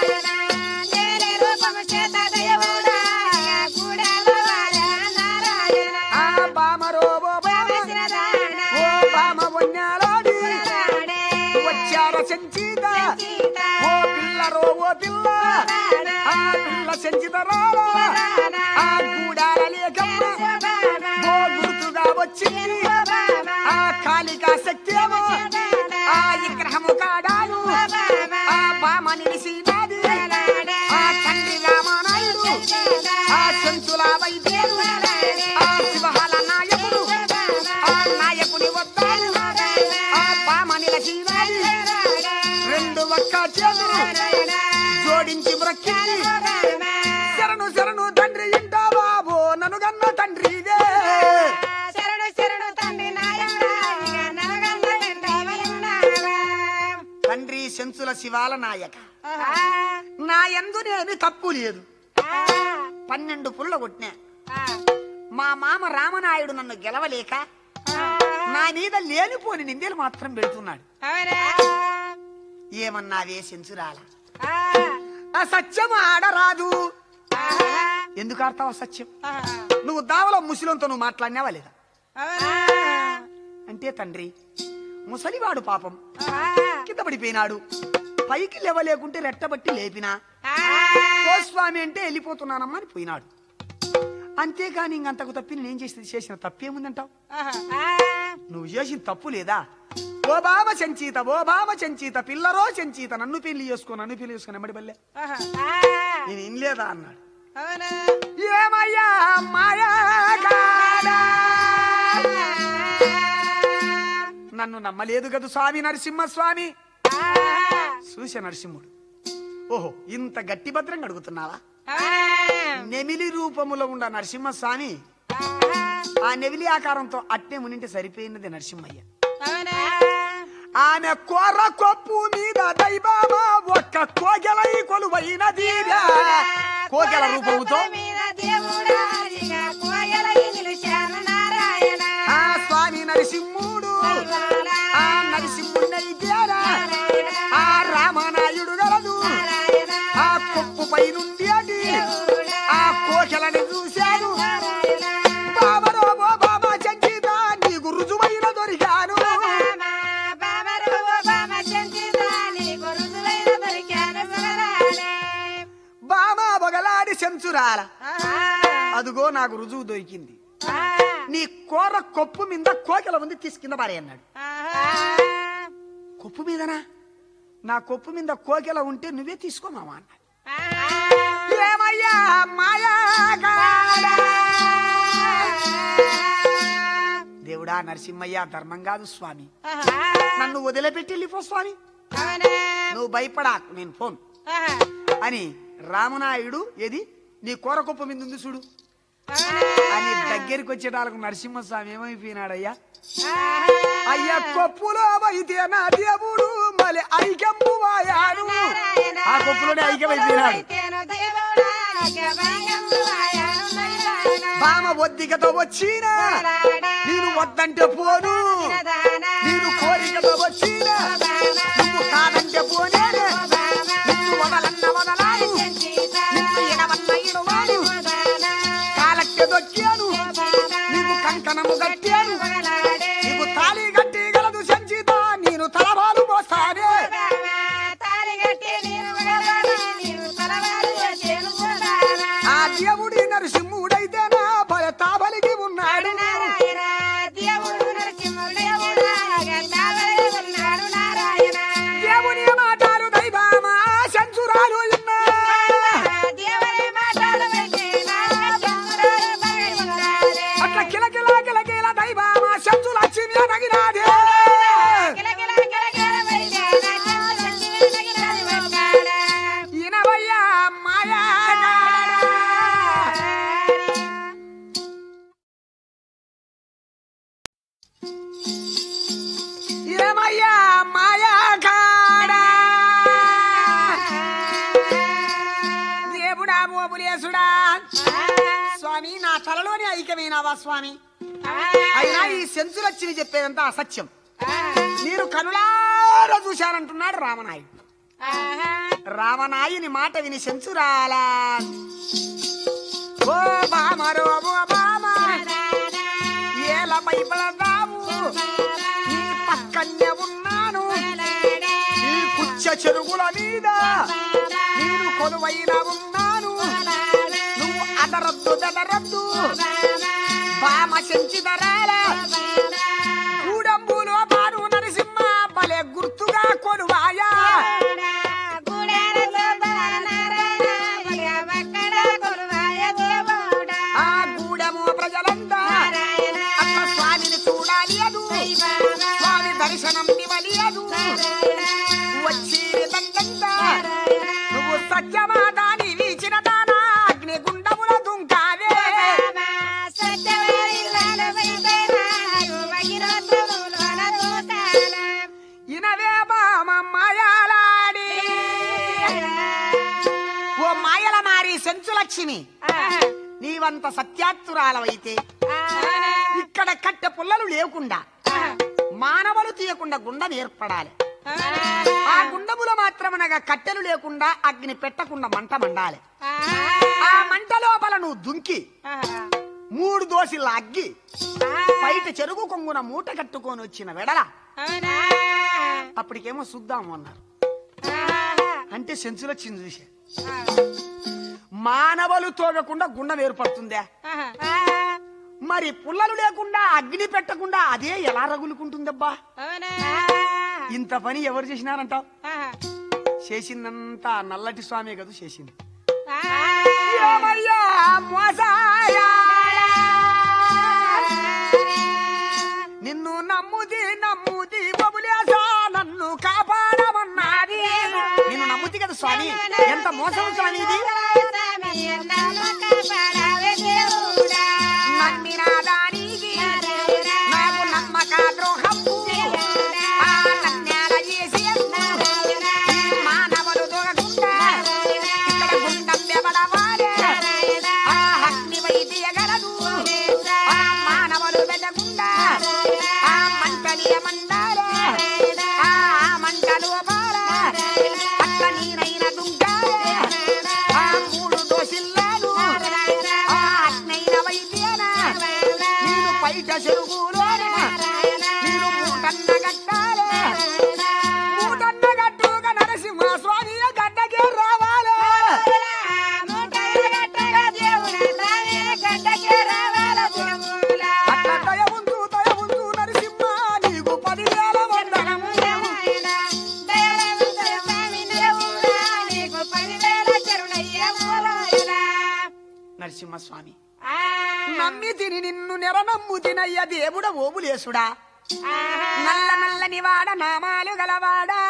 Speaker 2: ఆ బామరో ఓ బామ ఓ బామ వన్యాలాడి వచ్చార సంచీత ఓ పిల్లరో ఓ పిల్ల ఆ పిల్ల సంచితరాల ఆ గూడాల లేకమ్మ ఓ గుర్తుగా వచ్చింది ఆ కాళికా శక్తేమో ఆ విగ్రహము కాడాను ఆ బామ నిలిసినది ఆ తండ్రి రామానాయుడు ఆ సంచుల వైద్యుడు ఆ శివహాల నాయకుడు ఆ నాయకుని వద్దాను ఆ బామ నిలసినది రెండు ఒక్క చేతులు జోడించి మ్రక్కింది శరణు శరణు తండ్రి ఇంట బాబో నన్ను గన్న తండ్రిదే
Speaker 3: శరణు శరణు తండ్రి నాయకుడా ఇక నరగన్న తండ్రి ఉన్నావా?
Speaker 2: తండ్రి సెంచుల శివాల నాయక
Speaker 3: ఆహా.
Speaker 2: నా ఎందునేమి తప్పు లేదు
Speaker 3: ఆహా.
Speaker 2: పన్నెండు పుల్ల కొట్టినా
Speaker 3: ఆహా.
Speaker 2: మా మామ రామనాయుడు నన్ను గెలవలేక నా మీద లేనిపోని నిందెలు మాత్రం పెడుతున్నాడు
Speaker 3: అవునా?
Speaker 2: ఏమన్నావే సెంచురాల
Speaker 3: ఆహా.
Speaker 2: ఆ సత్యం ఆడరాదు
Speaker 3: ఆహా.
Speaker 2: ఎందుకు ఆడతావు సత్యం
Speaker 3: ఆహా.
Speaker 2: నువ్వు దావలో ముసలింతో నువ్వు మాట్లాడినావా లేదా
Speaker 3: అవునా?
Speaker 2: అంటే తండ్రి ముసలివాడు పాపం
Speaker 3: ఆహా.
Speaker 2: కింద పడిపోయినాడు పైకి లేవలేకుంటే రెట్టబట్టి లేపినా
Speaker 3: ఆహా.
Speaker 2: ఓ స్వామి అంటే వెళ్ళిపోతున్నానమ్మా అని పోయినాడు అంతేకాని ఇంకంతకు తప్పి నేనేం చేసి చేసిన తప్పేముందంటావు
Speaker 3: ఆహా. ఆహా.
Speaker 2: నువ్వు చేసిన తప్పు లేదా ఓ బామ చెంచీత ఓ బామ చెంచీత పిల్లరో చెంచీత నన్ను పెళ్లి చేసుకో నన్ను పెళ్లి చేసుకుని ఎమ్మడి బల్లే నేను ఇన్లేదా అన్నాడు
Speaker 3: అవునా
Speaker 2: ఏమయ్యా మాయాగాడా నన్ను నమ్మలేదు కదా స్వామి నరసింహస్వామి చూసే నరసింహుడు ఓహో ఇంత గట్టి భద్రంగా అడుగుతున్నావా నెమిలి రూపములో ఉన్న నరసింహస్వామి ఆ నెమిలి ఆకారంతో అట్టే మునింటే సరిపోయినది నరసింహయ్య
Speaker 3: అవునా
Speaker 2: ఆమె కొర్ర కొప్పు మీద దైబామ ఒక్క కోగెలై కొలువైనది కోగెల రూపముతో
Speaker 3: మీద దేవుడా ఇక కోయల నిలిచాను నారాయణ
Speaker 2: ఆ స్వామి నరసింహుడు ఆ నరసింహుడైతేరా ఆ రామనాయుడు గలదు
Speaker 3: నారాయణ
Speaker 2: ఆ కొప్పు పై నుండి అది ఆ కోకెలని చూశాను బాబరో ఓ బాబా చంచిత నీకు రుజువైన దొరికాను బామా బొగలాడి చెంచురాల అదుగో నాకు రుజువు దొరికింది నీ కూర కొప్పు మీద కోకెల ఉంది తీసి కింద పారే అన్నాడు కొప్పు మీదనా నా కొప్పు మీద కోకెల ఉంటే నువ్వే తీసుకో మావా అన్నాడు ఏమయ్యా మాయాగాడా దేవుడా నరసింహయ్య ధర్మం కాదు స్వామి నన్ను వదిలిపెట్టి వెళ్ళిపో స్వామి నువ్వు భయపడా నేను ఫోన్ అని రామనాయుడు ఏది నీ కూర కొప్పు మీద ఉంది చూడు అని దగ్గరికి వచ్చేటాలకు నరసింహస్వామి ఏమైపోయినాడయ్యా అయ్యా కొప్పులో అయితే నా దేవుడు మళ్ళీ ఐక్యము వాయాడు ఆ కొప్పులోనే ఐక్యమైపోయినాడు బామ ఒద్దికతో వచ్చినా నేను వద్దంటే పోను నేను కోరికతో వచ్చినా నువ్వు కాదంటే పోనే నిన్ను వదలన్న వదలాను నిన్ను ఇడవన్న ఇడవాను కాలಕ್ಕೆ దొక్కాను నీకు కంకణము కట్టాను నీకు తాళి కట్టి గలదు సంచిత నేను తలబాలు పోస్తానే ఆ దేవుడి నరసింహుడైతే నా బల తాబలికి ఉన్నాడు దేవుని మాటలు దైవమా సంచురాలు ఇన్నా అట్లా కిలకిల కిలకిల దైవమా సంచుల చిన్న నగినాదే ఇనవయ్యా మాయాగాడా ఏమయ్యా మాయాగాడా దేవుడా మోపులేసుడా స్వామి నా తలలోనే ఐక్యమైనావా స్వామి అయినా ఈ సెంచులచ్చిని చెప్పేదంతా అసత్యం మీరు కనులారా చూశారంటున్నాడు రామనాయుడు రామనాయుని మాట విని సెంచురాలా ఓ బామరో ఓ బామ ఏల భయపడదాము నీ పక్కనే ఉన్నాను నీ కుచ్చ చెరుగుల మీద నేను కొలువైన ఉన్నాను నువ్వు అదరద్దు బెదరద్దు బామ సెంచిదరాల గూడంబులో బాను నరసింహ భలే గుర్తుగా కొలువాయా ఆ గూడెము ప్రజలంతా అట్లా స్వామిని చూడాలి అదు స్వామి దర్శనం ఇవ్వలేదు వచ్చి దండంతా నువ్వు సత్యమాదాని వీచిన దానా అగ్ని గుండముల దుంకావే ఇనవే బామ మాయాలాడి ఓ మాయల మారి సెంచులక్ష్మి నీవంత సత్యాత్తురాలవైతే ఇక్కడ కట్టె పుల్లలు లేకుండా మానవులు తీయకుండా గుండం ఏర్పడాలి ఆ గుండములో మాత్రమనగా కట్టెలు లేకుండా అగ్ని పెట్టకుండా మంట మండాలి ఆ మంట లోపల నువ్వు దుంకి మూడు దోసిల అగ్గి బయట చెరుగు కొంగున మూట కట్టుకొని వచ్చిన వెడల అప్పటికేమో చూద్దాము అన్నారు అంటే సెంచులొచ్చింది చూసే మానవులు తోగకుండా గుండం ఏర్పడుతుందా మరి పుల్లలు లేకుండా అగ్ని పెట్టకుండా అదే ఎలా రగులుకుంటుందబ్బా
Speaker 3: అవునా
Speaker 2: ఇంత పని ఎవరు చేసినారంటావు చేసిందంతా నల్లటి స్వామి కదా చేసింది ఏమయ్యా మోసాయా నిన్ను నమ్ముది నమ్ముది బబులేసా నన్ను కాపాడమన్నది నిన్ను నమ్ముతి కదా స్వామి ఎంత మోసం స్వామి ఇది నమ్మిన దానికి నాకు నమ్మక ద్రోహము ఆ నన్నేల చేసి మానవులు దొరకుండా ఇక్కడ గుండం బెబడవాలే ఆ అగ్ని వైద్యగలదు ఆ మానవులు వెదకుండా ఆ మంటలియ మండాలే ఆ మంటలు బాలే అక్క నీరైన దుంకాలే ఆ మూడు దోసిల్లాలు ఆ అగ్నైన వైద్యన నేను బయట చెరుగులోనే నేను మూటన్న కట్టాలే మూటన్న కట్టుగా నరసింహ స్వామి గడ్డకే రావాలే అట్లా దయ ఉంచు దయ ఉంచు నరసింహ నీకు పదివేల వందనము నరసింహస్వామి నమ్మి తిని నిన్ను నెరనమ్ము తినయ్య దేవుడ ఓబులేసుడా నల్ల నల్లని వాడ నామాలు గలవాడా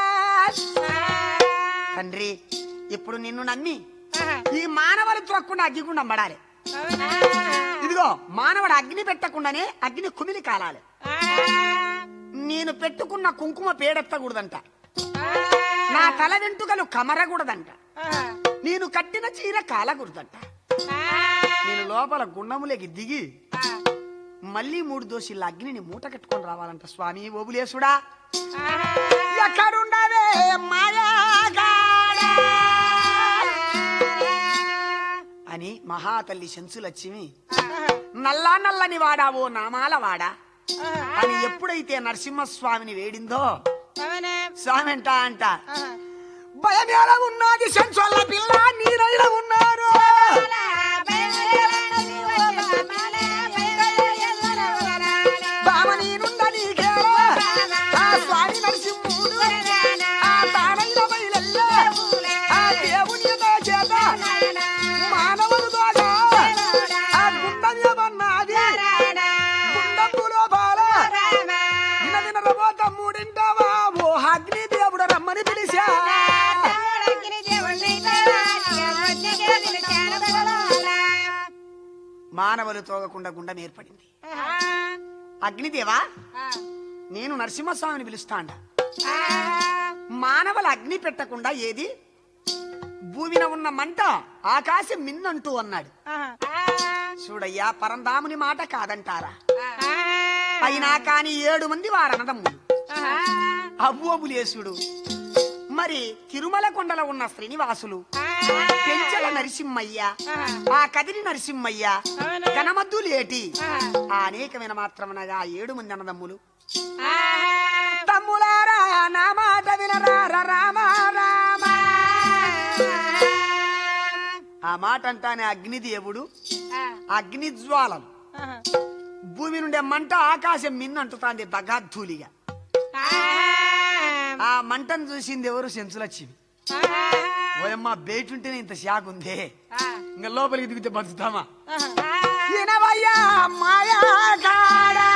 Speaker 2: తండ్రి ఇప్పుడు నిన్ను నమ్మి ఈ మానవులు త్రొక్కకుండా అగ్గిగుండం పడాలి ఇదిగో మానవుడు అగ్ని పెట్టకుండానే అగ్ని కుమిలి కాలాలి నేను పెట్టుకున్న కుంకుమ పేడెత్తకూడదంట నా తల వెంట్రుకలు కమరకూడదంట నేను కట్టిన చీర కాలకూడదంట నేను లోపల గుండములోకి దిగి మళ్ళీ మూడు దోషిల అగ్నిని మూట కట్టుకొని రావాలంట స్వామి ఓబులేసుడా ఎక్కడుండవే మాయాగాడా అని మహాతల్లి శంసులక్ష్మి నల్లా నల్లని వాడా ఓ నామాల వాడా అని ఎప్పుడైతే నరసింహస్వామిని వేడిందో స్వామి అంట అంట భయం ఎలా ఉన్నది శంసోళ్ళ పిల్ల నీరైన ఉన్నారు బామ నేనుండ నీకేలా ఆ స్వామి నరసింహుడు ఆ తానైన బయలెల్ల ఆ దేవుని ఎదో చేత మానవులు దోగా ఆ గుండం ఏమన్నది గుండములో బాల నిన్న నిన్న రబో తమ్ముడింటావా ఓ అగ్ని దేవుడు రమ్మని పిలిచా మానవులు తోగకుండా గుండం ఏర్పడింది అగ్నిదేవా నేను నరసింహస్వామిని పిలుస్తాండ మానవుల అగ్ని పెట్టకుండా ఏది భూమిన ఉన్న మంట ఆకాశం మిన్నంటూ అన్నాడు చూడయ్యా పరంధాముని మాట కాదంటారా అయినా కాని ఏడు మంది వారనదమ్ములు అవ్వోబులేసుడు మరి తిరుమల కొండలో ఉన్న శ్రీనివాసులు పెంచల నరసింహయ్య ఆ కదిరి నరసింహయ్య కనమద్దులేటి ఆ అనేకమైన మాత్రమనగా ఆ ఏడు మంది అన్నదమ్ములు తమ్ములారా నా మాట వినరా రామ రామ ఆ మాట అంటానే అగ్నిదేవుడు అగ్ని జ్వాలలు భూమి నుండే మంట ఆకాశం మిన్నంటుతాంది దగాధూలిగా ఆ మంటను చూసింది ఎవరు సెంచులచ్చివి ఓయమ్మ బేటుంటేనే ఇంత షాక్ ఉందే ఇంకా లోపలికి దిగితే బతుకుతామా వినవయ్యా మాయాగాడా.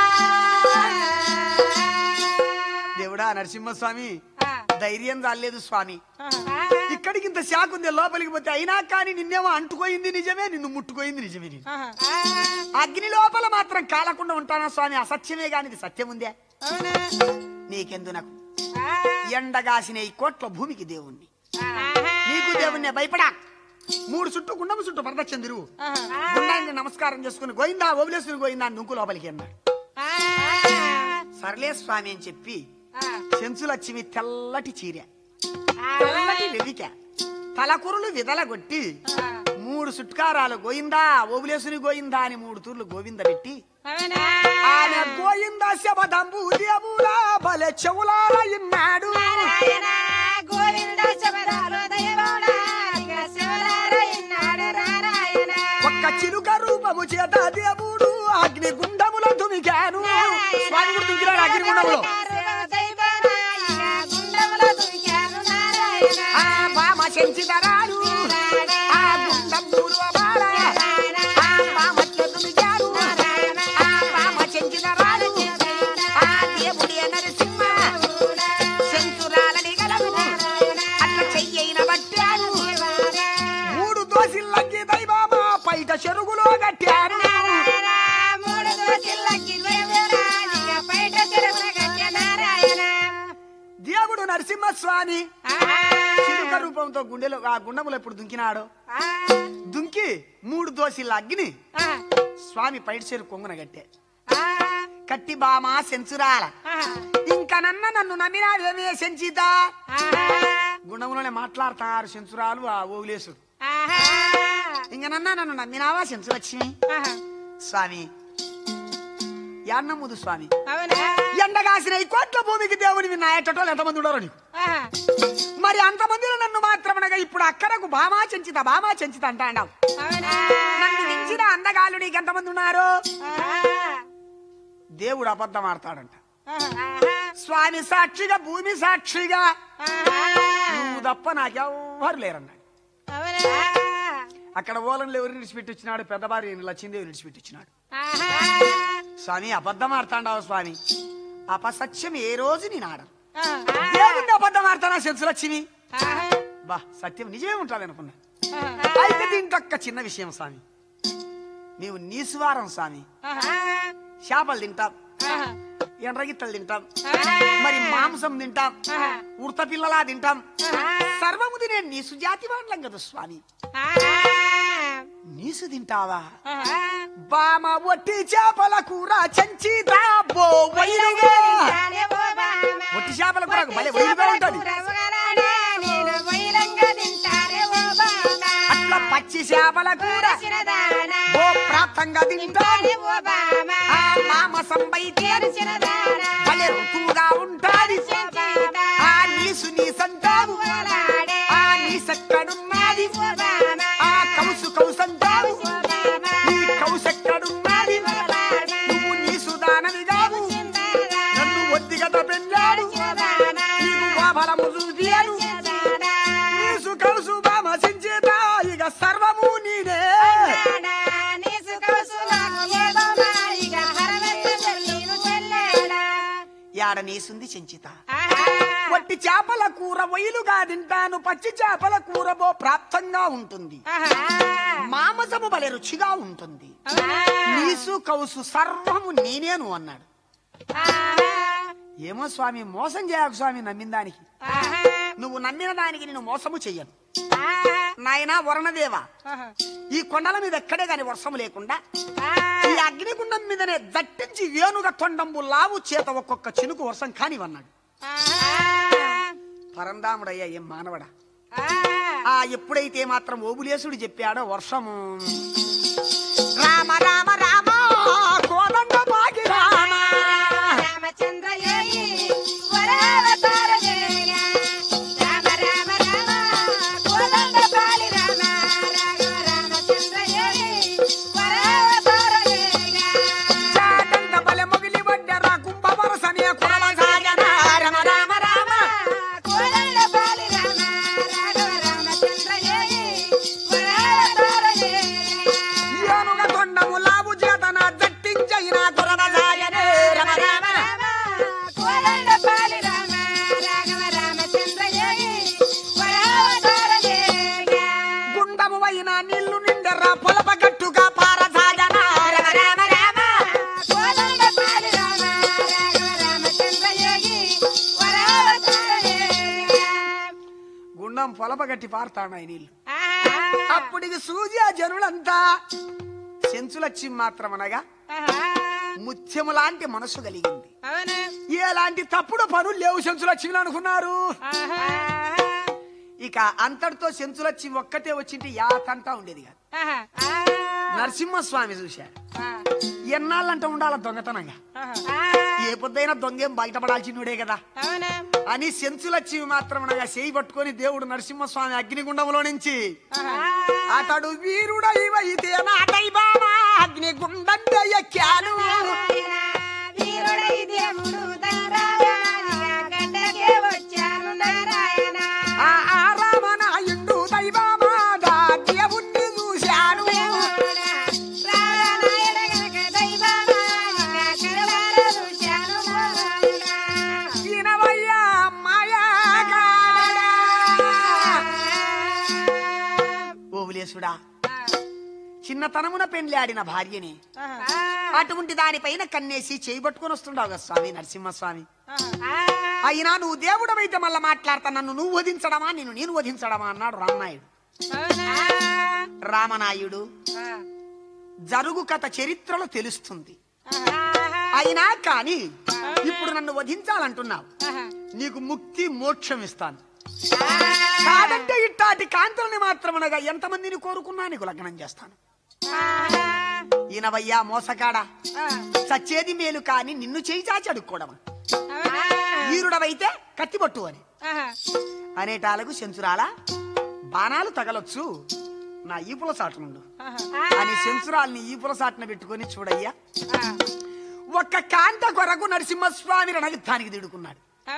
Speaker 2: దేవుడా నరసింహస్వామి ధైర్యం చాలేదు స్వామి ఇక్కడికి ఇంత షాక్ ఉంది లోపలికి పోతే అయినా కానీ నిన్నేమో అంటుకోయింది నిజమే నిన్ను ముట్టుకోయింది నిజమే నేను అగ్ని లోపల మాత్రం కాలకుండా ఉంటానా స్వామి అసత్యమే గాని ఇది సత్యం ఉందే నీకెందు నాకు ఎండగాసిన ఈ కోట్ల భూమికి దేవుణ్ణి నీకు దేవుణ్ణి భయపడా మూడు చుట్టూ గుండము చుట్టూ ప్రదక్షిణ తిరుగు గుండాన్ని నమస్కారం చేసుకుని గోయిందా వదిలేసుకుని గోయిందా అని నువ్వు లోపలికి అన్నాడు సర్లే స్వామి అని చెప్పి చెంచులక్ష్మి తెల్లటి చీర తెల్లటి వెదిక తలకురులు విదలగొట్టి మూడు సుట్కారాలు గోయిందా ఓబులేసుని గోయిందా అని మూడు తూర్లు గోవింద పెట్టి ఆమె గోయింద శబదంబు దేవుడా బలె చెవులార ఇన్నాడు ఒక్క చిలుక రూపము చేత దేవుడు అగ్ని గుండములో దుమికాను స్వామి కూడా దుమికినాడు అగ్ని గుండములో నరసింహస్వామి చిలుక రూపంతో గుండెలో ఆ గుండములో ఎప్పుడు దుంకినాడో దుంకి మూడు దోసిల అగ్ని స్వామి పైడి చేరు కొంగున కట్టే కట్టి బామా సెంచురాల ఇంకా నన్న నన్ను నమ్మినావేమే సెంచిత గుండములోనే మాట్లాడతారు సెంచురాలు ఆ ఓవులేసుడు ఇంక నన్న నన్ను నమ్మినావా సెంచులక్ష్మి స్వామి యాన్నమ్ముదు స్వామి ఎండగాసిన ఈ కోట్ల భూమికి దేవుడివి నా ఎట్టటోళ్ళు ఎంతమంది ఉండరు నీకు మరి అంతమందిలో నన్ను మాత్రమనగా ఇప్పుడు అక్కడకు బామా చెంచిత బామా చెంచిత అంటాండావు నన్ను మించిన అందగాళ్ళు నీకు ఎంతమంది ఉన్నారు దేవుడు అబద్ధం ఆడతాడంట స్వామి సాక్షిగా భూమి సాక్షిగా నువ్వు తప్ప నాకెవ్వరు లేరన్నాడు అక్కడ ఓలంలో ఎవరిని విడిచిపెట్టి వచ్చినాడు పెద్ద భార్య లక్ష్మీదేవి విడిచిపెట్టి వచ్చినాడు స్వామి అబద్ధం ఆడతాండావు స్వామి అపసత్యం ఏ రోజు నేను ఆడను దేవుణ్ణి అబద్ధం ఆడతానా సెన్స్ లక్ష్మి బా సత్యం నిజమే ఉంటావు అనుకున్నా అయితే దీంట్లో చిన్న విషయం స్వామి నీవు నీసువారం స్వామి చేపలు తింటాం ఎండ్రగిత్తలు తింటాం మరి మాంసం తింటాం ఉడత పిల్లలా తింటాం సర్వము తినే నీసు జాతి వాడలం కదా స్వామి నీసు తింటావా బామ ఒట్టి చేపల కూర చంచితా బో వైరుగా ఒట్టి చేపల కూర భలే వైరుగా ఉంటది అట్లా పచ్చి చేపల కూర ఓ ప్రాప్తంగా తింటాను ఆ మామసం బయటే భలే రుతువుగా ఉంటాది ఆ నీసు నీసంటావు ఆ నీసెక్కడున్నది ఆ కౌసు కౌసంటావు నీ కౌసెక్కడున్నది నువ్వు నీసు దానవి కావు నన్ను ఒద్దిగట పెళ్ళాడు నీకు బాబలము చూసియాడు నీసు కౌసు బామ సించేత ఇక సర్వము నీనే యాడ నీసుంది చెంచిత వట్టి చేపల కూర వయలుగా తింటాను పచ్చి చేపల కూర బో ప్రాప్తంగా ఉంటుంది మాంసము భలే రుచిగా ఉంటుంది నీసు కౌసు సర్వము నేనేను అన్నాడు ఏమో స్వామి మోసం చేయకు స్వామి నమ్మిన దానికి నువ్వు నమ్మిన దానికి నేను మోసము చెయ్యను నాయనా వరుణదేవ ఈ కొండల మీద ఎక్కడే గాని వర్షము లేకుండా ఈ అగ్నిగుండం మీదనే దట్టించి వేణుగ తొండంబు లావు చేత ఒక్కొక్క చినుకు వర్షం కానివన్నాడు పరందాముడయ్యా ఏం మానవడా ఆ ఎప్పుడైతే మాత్రం ఓబులేసుడు చెప్పాడో వర్షము రామ రామ రామ కోదండ పాకి రామ చాకంత బలె మొగిలి వడ్డెర కుంభ వరసనే కురమ సాగన రామ రామ రామ ఏనుగ తొండము లావు చేతన దట్టించైన కురమ సాగనే రమ రామ గుండము వైన నీళ్లు నిండెర్ర పొలప గట్టుగా పారసాగన రమ రామ రామ గుండం పొలప గట్టి పారుతాడు ఆయన నీళ్లు అప్పటికి సూర్య జనులంతా సెంచులచ్చి మాత్రం అనగా ముత్యము లాంటి మనసు కలిగింది ఎలాంటి తప్పుడు పనులు లేవు సెంచులక్ష్మి అనుకున్నారు ఇక అంతటితో సెంచులచ్చి ఒక్కటే వచ్చింటే యాతంతా ఉండేది కాదు నరసింహస్వామి చూశాడు ఎన్నాళ్ళంట ఉండాల దొంగతనంగా ఏ పొద్దైనా దొంగేం బయటపడాల్సినోడే కదా అని సెంచులక్ష్మి మాత్రం అనగా చేయి పట్టుకొని దేవుడు నరసింహస్వామి అగ్నిగుండంలో నుంచి అతడు వీరుడైవైతే నాటై బామా అగ్నిగుండంటే ఎక్కాను ఆ ఆ రామనాయుడు దైవమాగా దేవుణ్ణి చూశాను ఈనవయ్యా మాయాగాడా ఓవులేసుడా చిన్నతనమున పెండ్లాడిన భార్యని అటువంటి దానిపైన కన్నేసి చేయబట్టుకొని వస్తుండవు కదా స్వామి నరసింహస్వామి అయినా నువ్వు దేవుడవైతే మళ్ళా మాట్లాడతా నన్ను నువ్వు వధించడమా నేను నేను వధించడమా అన్నాడు రామనాయుడు రామనాయుడు జరుగు కథ చరిత్రలో తెలుస్తుంది అయినా కానీ ఇప్పుడు నన్ను వధించాలంటున్నావు నీకు ముక్తి మోక్షం ఇస్తాను కాదంటే ఇట్టాటి కాంతులని మాత్రమనగా ఎంతమందిని కోరుకున్నా నీకు లగ్నం చేస్తాను ఈయనవయ్యా మోసకాడ సచ్చేది మేలు కాని నిన్ను చేయి చాచి అడుక్కోవడమా వీరుడవైతే కత్తిపట్టు అని అనేటాలకు సెంచురాల బాణాలు తగలొచ్చు నా ఈపుల సాటునుండు అని సెంచురాల్ని ఈపుల సాటున పెట్టుకొని చూడయ్యా ఒక్క కాంత కొరకు నరసింహస్వామి రణయుద్ధానికి దిడుకున్నాడు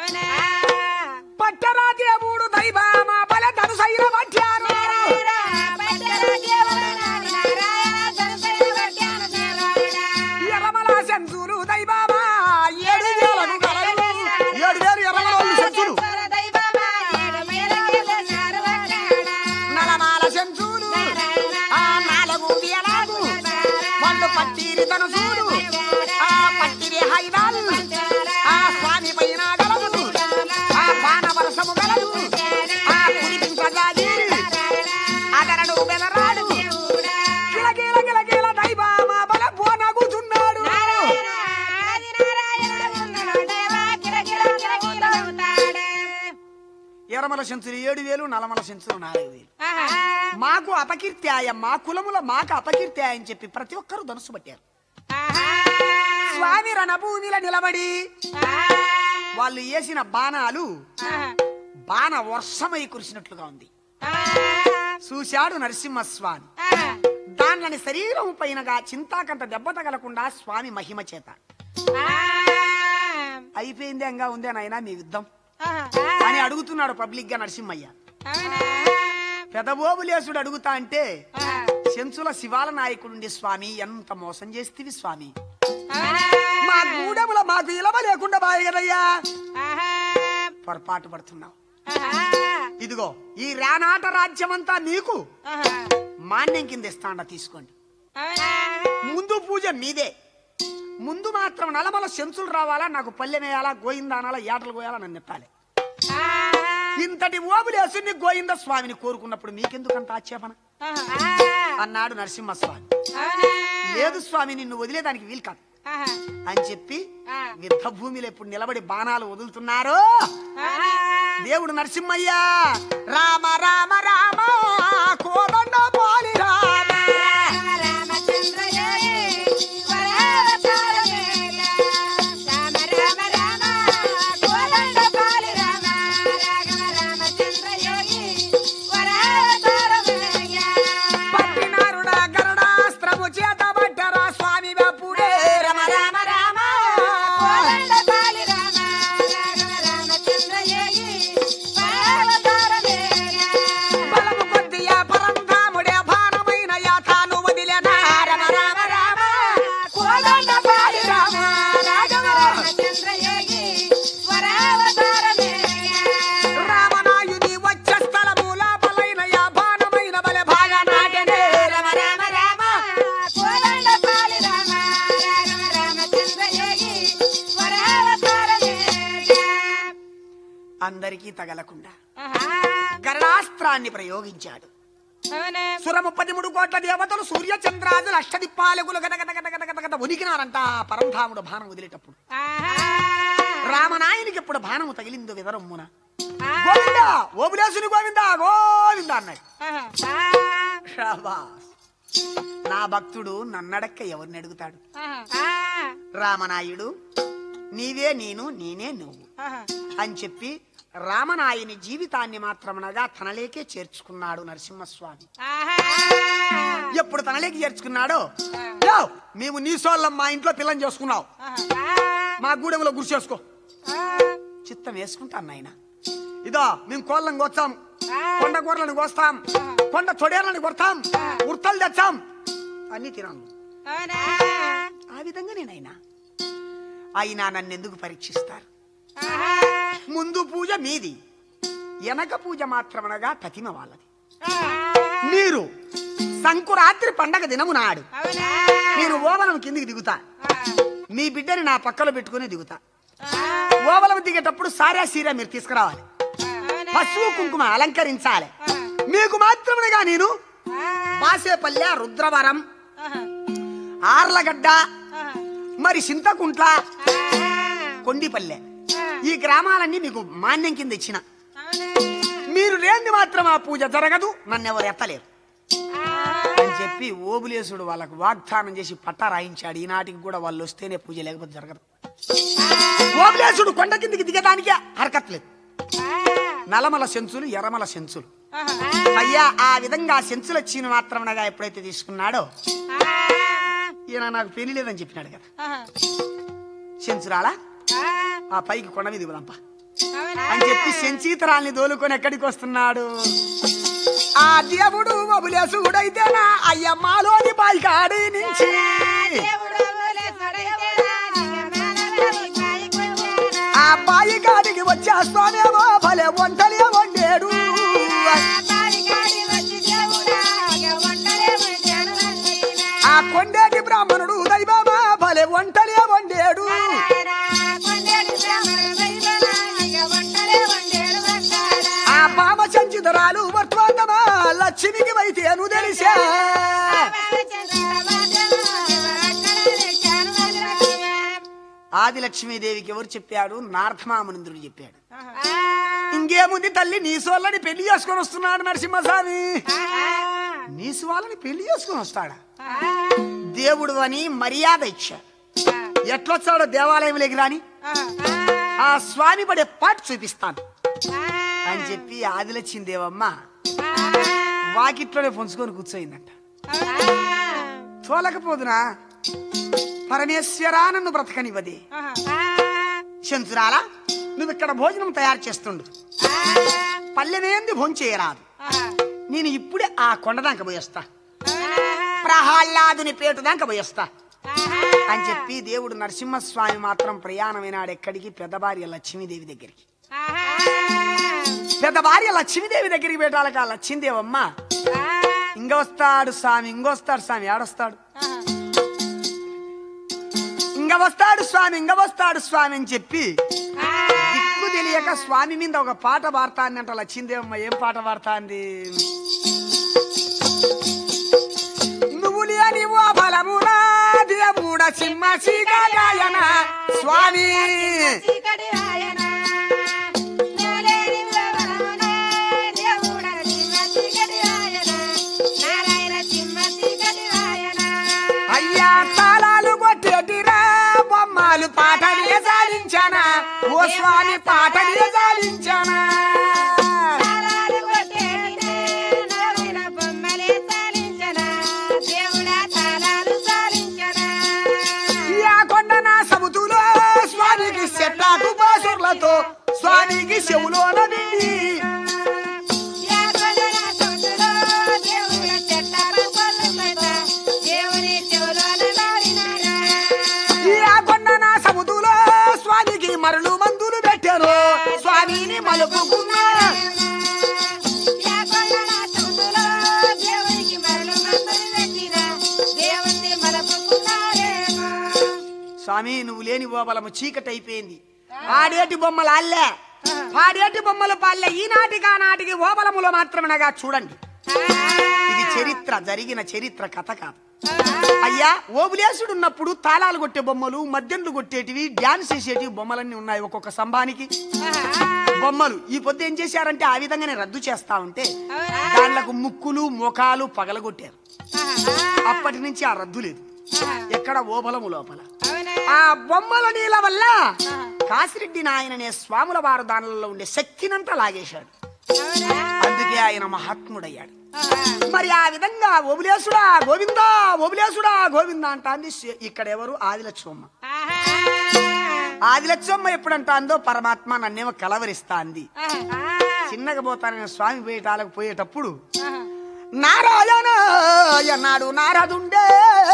Speaker 2: పట్టరా దేవుడు దైవామ బల ధనుసైల మధ్యాను ఎర్రమల సెంచులు దైవామ ఏడు వేలకు గలరు ఏడు వేలు ఎర్రమల సెంచులు నలమాల సెంచులు ఆ నాలుగు వేలాలు వాళ్ళు పట్టిరి ధనుసులు ఆ పట్టిరి హైదాలు ఆ స్వామి పైన గలదు ఆ బాణవరసము గలదు ఆ కురిపించగాగిరి అదరడు బెదరాడు కిలకిల కిలకిల దైవామ బల బోనగుతున్నాడు ఎర్రమల సెంచులు ఏడు వేలు నలమల సెంచులు నాలుగు వేలు మాకు అపకీర్త్యాయ మా కులముల మాకు అపకీర్త్యాయ అని చెప్పి ప్రతి ఒక్కరూ ధనుసు పట్టారు స్వామి రణభూమిలో నిలబడి వాళ్ళు వేసిన బాణాలు బాణ వర్షమై కురిసినట్లుగా ఉంది చూశాడు నరసింహస్వామి దానిని శరీరం పైనగా చింతాకంత దెబ్బ తగలకుండా స్వామి మహిమ చేత అయిపోయింది అంగా ఉందే నాయనా మీ యుద్ధం అని అడుగుతున్నాడు పబ్లిక్ గా నరసింహయ్య పెదబోబులేసుడు అడుగుతా అంటే సెంచుల శివాల నాయకుడుండి స్వామి ఎంత మోసం చేస్తేవి స్వామి మా గూడెముల మాకు ఇలవ లేకుండా బాయ్ కదయ్యా పొరపాటు పడుతున్నావు ఇదిగో ఈ రానాట రాజ్యమంతా నీకు మాన్యం కింద ఇస్తాండ తీసుకోండి ముందు పూజ మీదే ముందు మాత్రం నలమల సెంచులు రావాలా నాకు పల్లె వేయాలా గోయిందా అనాలా ఏటలు కోయాలా నన్ను ఎత్తాలి ఇంతటి ఓబులేసు నీ గోయింద స్వామిని కోరుకున్నప్పుడు మీకెందుకంత ఆక్షేపణ అన్నాడు నరసింహస్వామి లేదు స్వామి నిన్ను వదిలేదానికి వీలు కాదు అని చెప్పి యుద్ధ భూమిలో ఇప్పుడు నిలబడి బాణాలు వదులుతున్నారు దేవుడు నరసింహయ్య రామ రామ రామ కోదండ పోలి రామ పట్టినారుడా గరుడాస్త్రము చేత పట్టరా స్వామి వెప్పుడే రమ రామ రామ బలము కొద్దియా పరంధాముడే భారమైన యాథాను వదిలెనా రమ రామ రామ కోదండ పోలి రామ రాఘవ రామనాయుని వచ్చ స్థలము లోపలైన యా బాణమైన బలె బాగా నాటనే రమ రామ రామ అందరికీ తగలకుండా గరుడాస్త్రాన్ని ప్రయోగించాడు సురము పదిమూడు కోట్ల దేవతలు సూర్య చంద్రాదులు అష్టదిప్పాలకులు గద గద గద గద గద గద ఉనికినారంట పరంధాముడు బాణం వదిలేటప్పుడు రామనాయనికి ఎప్పుడు బాణము తగిలిందో వివరమ్మున గోవింద ఓబులేసుని గోవింద గోవింద అన్నాడు షాబాస్ నా భక్తుడు నన్నడక్క ఎవరిని అడుగుతాడు రామనాయుడు నీవే నేను నేనే నువ్వు అని చెప్పి రామనాయుని జీవితాన్ని మాత్రమనగా తనలేకే చేర్చుకున్నాడు నరసింహస్వామి ఎప్పుడు తనలేకి చేర్చుకున్నాడో యో, మేము నీ సోళ్ళం మా ఇంట్లో పిల్లని చేసుకున్నావు మా గూడెంలో గురి చేసుకో చిత్తం వేసుకుంటాను నాయన ఇదో మేము కోళ్ళని కొచ్చాం కొండ కూరలను కోస్తాం కొండ తొడేర్లను కొడతాం ఉర్తలు తెచ్చాం అన్ని తినాను ఆ విధంగా నేనైనా అయినా నన్ను ఎందుకు పరీక్షిస్తారు ముందు పూజ మీది వెనక పూజ మాత్రమనగా ప్రతిమ వాళ్ళది మీరు సంకురాత్రి పండగ దినము నాడు నేను ఓవనం కిందికి దిగుతా మీ బిడ్డని నా పక్కలో పెట్టుకుని దిగుతా ఓబలం దిగేటప్పుడు సారా సీరా మీరు తీసుకురావాలి పసుపు కుంకుమ అలంకరించాలి మీకు మాత్రమేగా నేను బాసేపల్లె రుద్రవరం ఆర్లగడ్డ మరి చింతకుంట్ల కొండిపల్లె ఈ గ్రామాలన్నీ మీకు మాన్యం కింద ఇచ్చిన మీరు లేని మాత్రం ఆ పూజ జరగదు నన్ను ఎవరు ఎత్తలేరు అని చెప్పి ఓబులేసుడు వాళ్ళకు వాగ్దానం చేసి పట్టా రాయించాడు ఈనాటికి కూడా వాళ్ళు వస్తేనే పూజ లేకపోతే జరగదు ఓబులేసుడు కొండ కిందికి దిగడానికే హరకట్లేదు నలమల సెంచులు ఎర్రమల సెంచులు అయ్యా ఆ విధంగా సెంచుల చీను మాత్రమనగా ఎప్పుడైతే తీసుకున్నాడో ఈయన నాకు పెళ్లి లేదని చెప్పినాడు కదా సెంచురాలా ఆ పైకి కొండ మీద దిగుదాంప అని చెప్పి సెంచీతరాల్ని దోలుకొని ఎక్కడికి వస్తున్నాడు ఆ దేవుడు వబులేసుడైతేనా అయ్య మాలోని బాయికాడి నుంచి ఆ బాయికాడికి వచ్చేస్తానేమో భలే వంటలే వండేడు ఆ కొండేటి బ్రాహ్మణుడు దైవమా భలే వంటలే వండేడు ఆ పామ సంచితరాలు వర్తమానమా లక్ష్మికి వైతేను తెలిసా ఆది లక్ష్మీదేవికి ఎవరు చెప్పాడు నారథమామునింద్రుడు చెప్పాడు ఇంకేముంది తల్లి నీసు వాళ్ళని పెళ్లి చేసుకొని వస్తున్నాడు నరసింహస్వామి నీసు వాళ్ళని పెళ్లి చేసుకొని వస్తాడా దేవుడు అని మర్యాద ఇచ్చాడు ఎట్లొచ్చాడో దేవాలయంలోకి రాని ఆ స్వామి పడే పాట చూపిస్తాను అని చెప్పి ఆదిలచ్చింది దేవమ్మ వాకిట్లోనే పొంచుకొని కూర్చోయిందంట తోలకపోదునా పరమేశ్వరా నన్ను బ్రతకనివ్వదే శంచురాలా నువ్వు ఇక్కడ భోజనం తయారు చేస్తుండు పల్లెనేంది భోంచేయరాదు నేను ఇప్పుడే ఆ కొండ దాకా పోయేస్తా ప్రహ్లాదుని పేటు దాకా పోయేస్తా అని చెప్పి దేవుడు నరసింహస్వామి మాత్రం ప్రయాణమైనాడు ఎక్కడికి పెద్ద భార్య లక్ష్మీదేవి దగ్గరికి పెద్ద భార్య లక్ష్మీదేవి దగ్గరికి పెట్టాలక లక్ష్మీదేవమ్మ ఇంక వస్తాడు స్వామి ఇంక వస్తాడు స్వామి ఏడొస్తాడు ఇంక వస్తాడు స్వామి ఇంక వస్తాడు స్వామి అని చెప్పి దిక్కు తెలియక స్వామి మీద ఒక పాట పాడతాంది అంట లక్ష్మీదేవమ్మ ఏం పాట పాడతాంది నువ్వు లేని ఓ బలమునా దేవుడ సింహ శ్రీగాయన స్వామి అయ్యా తాళాలు కొట్టేటిరా బొమ్మలు పాటనే సాధించానా ఓ స్వామి పాటనే సాధించానా యా కొండ నా సముతులో స్వామికి చెట్టాకు బాసుర్లతో స్వామికి చెవులోన నిండి యా కొండ నా సముతులో స్వామికి మరలు మందులు పెట్టారు స్వామిని మలుపుకున్నారా స్వామి నువ్వు లేని బోబలము చీకటి అయిపోయింది ఆడేటి బొమ్మలు అల్లే పాడేటి బొమ్మలు పాల్లే ఈనాటికి ఆనాటికి ఓబలములో మాత్రమేనగా చూడండి ఇది చరిత్ర జరిగిన చరిత్ర కథ కాదు అయ్యా ఓబులేసుడు ఉన్నప్పుడు తాళాలు కొట్టే బొమ్మలు మద్దెండ్లు కొట్టేటివి డ్యాన్స్ చేసేటివి బొమ్మలన్నీ ఉన్నాయి ఒక్కొక్క స్తంభానికి బొమ్మలు ఈ పొద్దు ఏం చేశారంటే ఆ విధంగానే రద్దు చేస్తా ఉంటే దాంట్లకు ముక్కులు ముఖాలు పగలగొట్టారు అప్పటి నుంచి ఆ రద్దు లేదు ఎక్కడ ఓబలము లోపల ఆ బొమ్మల నీళ్ళ వల్ల కాసిరెడ్డి నాయననే స్వాముల వారు దానిలో ఉండే శక్తినంతా లాగేశాడు అందుకే ఆయన మహాత్ముడయ్యాడు మరి ఆ విధంగా ఓబులేసుడా గోవిందా ఓబులేసుడా గోవిందా అంటాంది శ- ఇక్కడ ఎవరు ఆదిలక్ష్మమ్మ ఆదిలక్ష్మమ్మ ఎప్పుడంటాందో పరమాత్మ నన్నేమో కలవరిస్తా అంది చిన్నగా పోతానని స్వామి పోయేటాలకు పోయేటప్పుడు నారాయణ అన్నాడు నారదుండే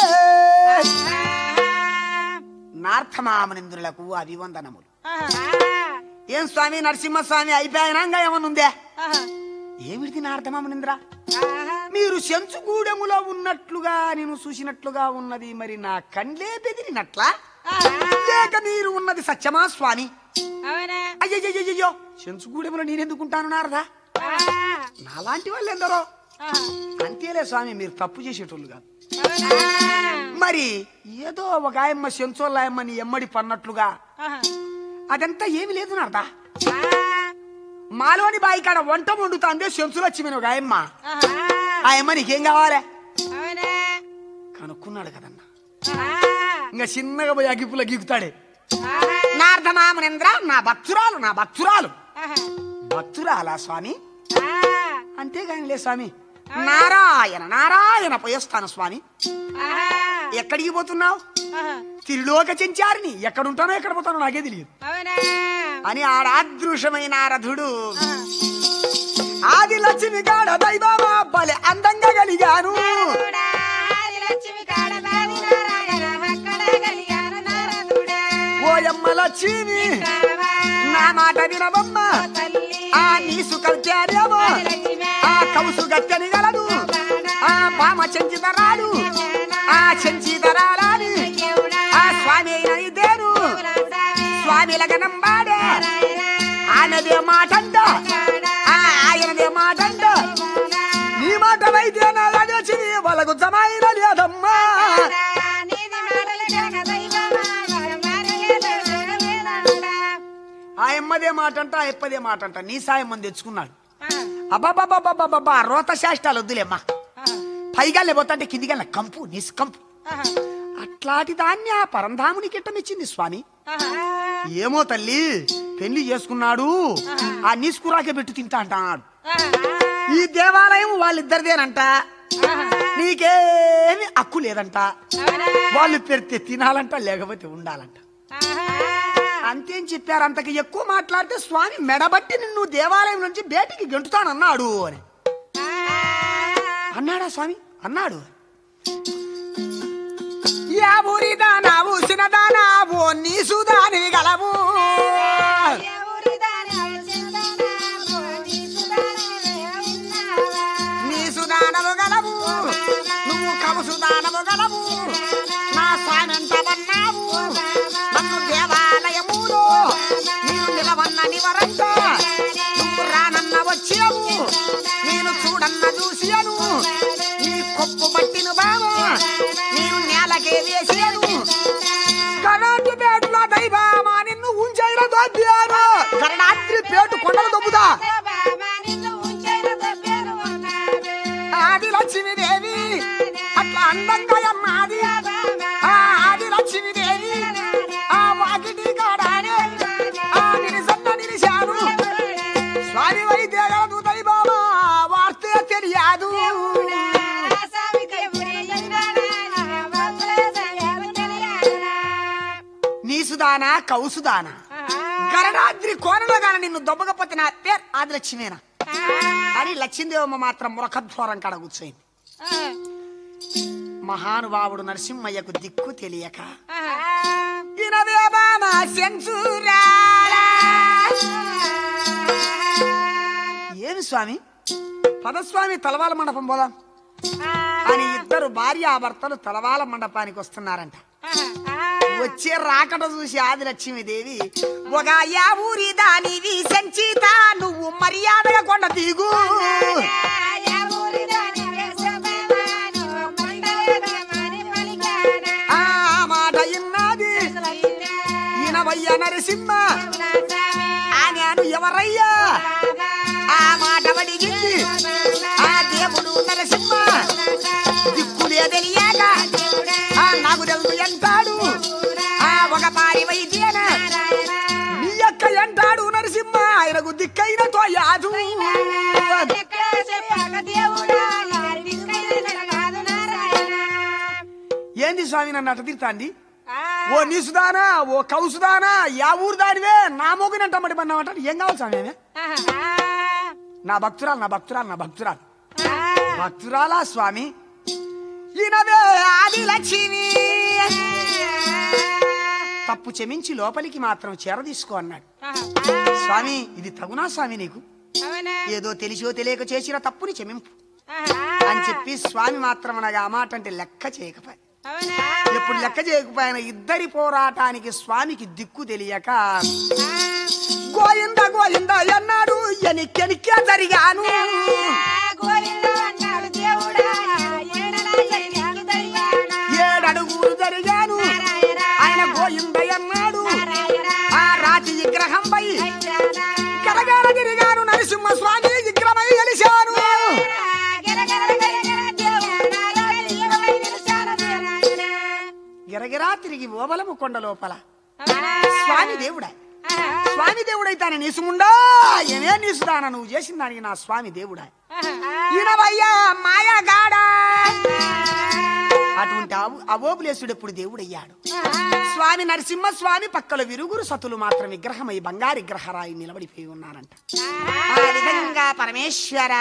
Speaker 2: నార్థమామనింద్రులకు అభివందనములు ఏం స్వామి నరసింహస్వామి అయిపోయినాక ఏమనుందే ఏమిటి నార్థమామనింద్ర మీరు సెంచుగూడెములో ఉన్నట్లుగా నేను చూసినట్లుగా ఉన్నది మరి నా కండ్లే బెదిరినట్లా లేక మీరు ఉన్నది సత్యమా స్వామి
Speaker 3: అవునా
Speaker 2: అయ్యయ్యో చెంచుగూడెంలో నేనెందుకుంటాను నారదా
Speaker 3: ఆ,
Speaker 2: నాలాంటి వాళ్ళు ఎందరో
Speaker 3: ఆ,
Speaker 2: అంతేలే స్వామి మీరు తప్పు చేసేటోళ్ళు కాదు
Speaker 3: అవునా
Speaker 2: మరి ఏదో ఒక ఆయమ్మ చెంచోళ్ళాయమ్మ నీ ఎమ్మడి పన్నట్లుగా
Speaker 3: ఆహా.
Speaker 2: అదంతా ఏమి లేదు నారదా
Speaker 3: ఆ,
Speaker 2: మాలోని బాయి కాడ వంట వండుతాందే చెంచులు వచ్చిన ఒక ఆయమ్మ
Speaker 3: ఆహా.
Speaker 2: ఆ అమ్మ నీకేం కావాలే
Speaker 3: అవునా
Speaker 2: కనుక్కున్నాడు కదన్నా
Speaker 3: ఆ,
Speaker 2: ఇంకా చిన్నగా పోయి అగిపుల గీకుతాడే
Speaker 3: ఆ,
Speaker 2: నారదమామునేంద్ర నా భక్తురాలు నా భక్తురాలు
Speaker 3: ఆహా.
Speaker 2: భక్తురాలా స్వామి
Speaker 3: ఆ,
Speaker 2: అంతేగాని లే స్వామి నారాయణ నారాయణ పోయేస్తాను స్వామి
Speaker 3: ఆహా.
Speaker 2: ఎక్కడికి పోతున్నావు
Speaker 3: ఆహా.
Speaker 2: తిరులోక చెంచారిని ఎక్కడుంటానో ఎక్కడ పోతానో నాకే తెలియదు
Speaker 3: అవునా
Speaker 2: అని ఆడాదృశ్యమైన రథుడు
Speaker 3: ఆహా.
Speaker 2: ఆది లక్ష్మి కాడ దైవమా బలె అందంగా కలిగాను
Speaker 3: నారదుడా, ఆదిలక్ష్మి కాడ బాది నారాయణ, అక్కడ కలిగాను నారదుడా.
Speaker 2: ఓయమ్మ లక్ష్మి
Speaker 3: రావా,
Speaker 2: నా మాట వినవమ్మ
Speaker 3: ఓ తల్లి,
Speaker 2: ఆ నీసు కల్చారేమో
Speaker 3: ఆదిలక్ష్మి,
Speaker 2: ఆ కౌసు గచ్చని గలడు ఆ బామ చెంచితరాలు ఆ చెంచితరాలని
Speaker 3: దేవుడా,
Speaker 2: ఆ స్వామి అయిన ఇదేను
Speaker 3: కులసామి,
Speaker 2: స్వామి లగనంబాడే
Speaker 3: నారాయణ,
Speaker 2: ఆయనదే మాటంట
Speaker 3: కాడా,
Speaker 2: ఆ ఆయనదే మాటంట నీ మాటనైతే నా లక్ష్మి వాళ్ళకు జమైన లేదమ్మా
Speaker 3: కాడా, నీది మాటలు జగ దైవమా, వరమారలేదు జగమేదండా.
Speaker 2: ఆ ఎమ్మదే మాటంట ఆ ఎప్పదే మాటంట నీ సాయం మంది తెచ్చుకున్నాడు
Speaker 3: ఆహా,
Speaker 2: అబ్బాబాబాబాబాబా రోత శాస్త్రాలు వద్దులేమ్మా
Speaker 3: ఆహా,
Speaker 2: పైగా లేకపోతే కిందిగా కంపు నిస్కంపు
Speaker 3: ఆహా,
Speaker 2: అట్లాంటి దాన్ని ఆ పరంధామునికి ఇట్టమిచ్చింది స్వామి
Speaker 3: ఆహా.
Speaker 2: ఏమో తల్లి పెళ్లి చేసుకున్నాడు ఆ నీసుకురాకే పెట్టు తింటా అంటాడు ఈ దేవాలయం వాళ్ళిద్దరిదేనంట నీకేమి హక్కు లేదంట వాళ్ళు పెడితే తినాలంట లేకపోతే ఉండాలంట అంతేం చెప్పారు అంతకు ఎక్కువ మాట్లాడితే స్వామి మెడబట్టి నిన్ను దేవాలయం నుంచి బయటికి గెంటుతానన్నాడు అని అన్నాడా స్వామి అన్నాడు యా ఊరి దానా ఊసిన దానా ఓ నీసుదానివి గలవు నీసుదానవు గలవు నువ్వు కవుసుదానవు గలవు నా స్వామెంతవన్నావు నన్ను దేవాలయములో నీవు నిలవన్న నివరంట నువ్వు రానన్న వచ్చావు నేను చూడన్న చూసియను నీ కొప్పు పట్టిన బావ నేను నేలకే వేసాను గణాద్రి పేటుల దైవమా నిన్ను ఉంచైన దొబ్బారు గణాద్రి పేటు కొండలు దొబ్బుదా ఆది లక్ష్మీదేవి అట్లా అందంగా అన్నది ఆ ఆది లక్ష్మీదేవి ఆ వాకిటి కాడానే ఆ నిలిసన్న నిలిశాను స్వామి వైద్యగాదు దైవమా వార్తే తెలియదు నీసుదానా కౌసుదానా గరణాద్రి కోనలో గాన నిన్ను దొబ్బకపోతే నా పేరు ఆది లక్ష్మీనా అని లక్ష్మీదేవమ్మ మాత్రం మురఖద్వారం కాడ కూర్చోయింది మహానుభావుడు నరసింహయ్యకు దిక్కు తెలియక ఇనవేబామా సెంచురాలా. ఏమి స్వామి పదస్వామి తలవాల మండపం పోదాం అని ఇద్దరు భార్యాభర్తలు తలవాల మండపానికి వస్తున్నారంట వచ్చే రాకట చూసి ఆదిలక్ష్మీదేవి ఒక యా ఊరి దానివి సంచిత నువ్వు మర్యాదగా కొండ దిగు ఆ మాట ఇన్నది ఈనవయ్య నరసింహ ఆయన ఎవరయ్యా ఆ మాట అడిగింది ఆ దేవుడు నరసింహ దిక్కులే తెలియక ఆ నాకు తెలుసు ఎంటాడు ఆ ఒక పారి వైద్యన నీ యొక్క ఎంటాడు నరసింహ ఆయనకు దిక్కైన తోయాదు ఏంది స్వామి నన్ను అట తిడతాంది ఓ నీసుదానా ఓ కౌసుదానా యా ఊరు దానివే నా మోగినంట మడి పన్నామంట ఏం కావాలి స్వామి ఆమె? నా భక్తురాలు నా భక్తురాలు నా భక్తురాలు భక్తురాలా స్వామి ఈనవే ఆది లక్ష్మి తప్పు క్షమించి లోపలికి మాత్రం చేర తీసుకో అన్నాడు స్వామి ఇది తగునా స్వామి నీకు ఏదో తెలిసో తెలియక చేసిన తప్పుని క్షమింపు అని చెప్పి స్వామి మాత్రం అనగా ఆ మాట అంటే లెక్క చేయకపోయి
Speaker 3: అవునా
Speaker 2: ఎప్పుడు లెక్క చేయకపోయిన ఇద్దరి పోరాటానికి స్వామికి దిక్కు తెలియక గోయింద గోయింద అన్నాడు ఎనిక్కెనిక్కే జరిగాను
Speaker 3: గోవిందో అన్నాడు దేవుడా ఏడలా జరిగాను దయ్యానా
Speaker 2: ఏడడుగులు జరిగాను
Speaker 3: నారాయణ
Speaker 2: ఆయన గోయింద అన్నాడు
Speaker 3: నారాయణ
Speaker 2: ఆ రాతి విగ్రహం పై
Speaker 3: దయ్యానా
Speaker 2: గలగల తిరిగాను నరసింహ స్వామి విగ్రహమై కలిశాను
Speaker 3: గిరగిర గిరగిర దేవుడా రాజు ఇరవై నిమిషాల నారాయణ
Speaker 2: గిరగిరా తిరిగి ఓబలము కొండ లోపల స్వామి దేవుడా స్వామి దేవుడైతే ఆయన నీసుముండా ఏమే నీసుదాన నువ్వు చేసిన దానికి నా స్వామి దేవుడా ఈనవయ్యా మాయగాడా అటువంటి అవు- అవోబులేసుడు ఎప్పుడు దేవుడయ్యాడు స్వామి నరసింహ స్వామి పక్కల విరుగురు సతులు మాత్రం విగ్రహమై బంగారు విగ్రహరాయి నిలబడిపోయి ఉన్నారంట ఆ విధంగా పరమేశ్వర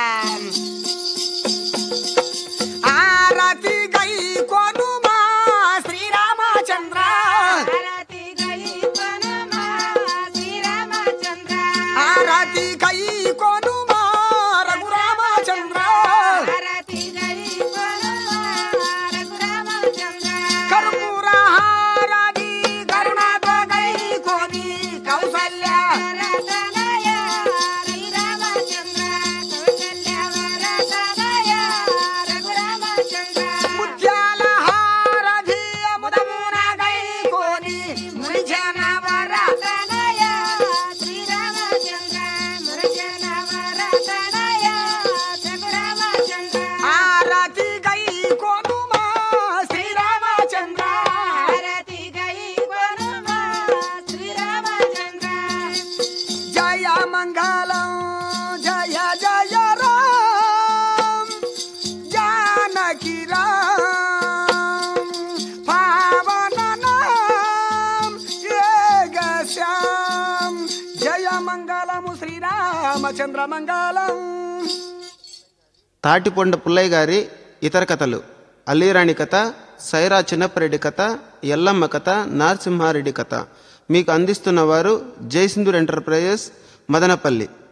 Speaker 2: ఆరతి గై కొనుమా శ్రీరామచంద్ర
Speaker 3: భారతి గై పనమా శ్రీరామచంద్ర
Speaker 2: ఆరతి గై కొనుమా రఘురామచంద్ర
Speaker 3: భారతి గై పనమా రఘురామచంద్ర
Speaker 2: కర్పూరహారది కరుణాతో గై కోని కౌసల్య
Speaker 3: వరదనయ శ్రీరామచంద్ర కౌశల్య వరదనయ రఘురామచంద్ర
Speaker 2: ముత్యాల హారది ముదమున గై కోని మునిజన వర
Speaker 3: వరదనయ శ్రీరామచంద్ర మురజన వరదనయ రఘురామచంద్ర
Speaker 2: ఆరతి గై కొనుమా శ్రీరామచంద్ర
Speaker 3: భారతి గై పనమా శ్రీరామచంద్ర
Speaker 2: జయ మంగళం జయ జయ రామ్ జానకి రామ్ పావన నామ్ ఏగశ్యామ్ జయ మంగళము శ్రీరామచంద్ర మంగళం
Speaker 1: తాటిపొండ పుల్లయ్య గారి ఇతర కథలు అల్లీరాణి కథ సైరా చిన్నప్పరెడ్డి కథ ఎల్లమ్మ కథ నరసింహారెడ్డి కథ మీకు అందిస్తున్న వారు జయసింధూర్ ఎంటర్ప్రైజెస్ మదనపల్లి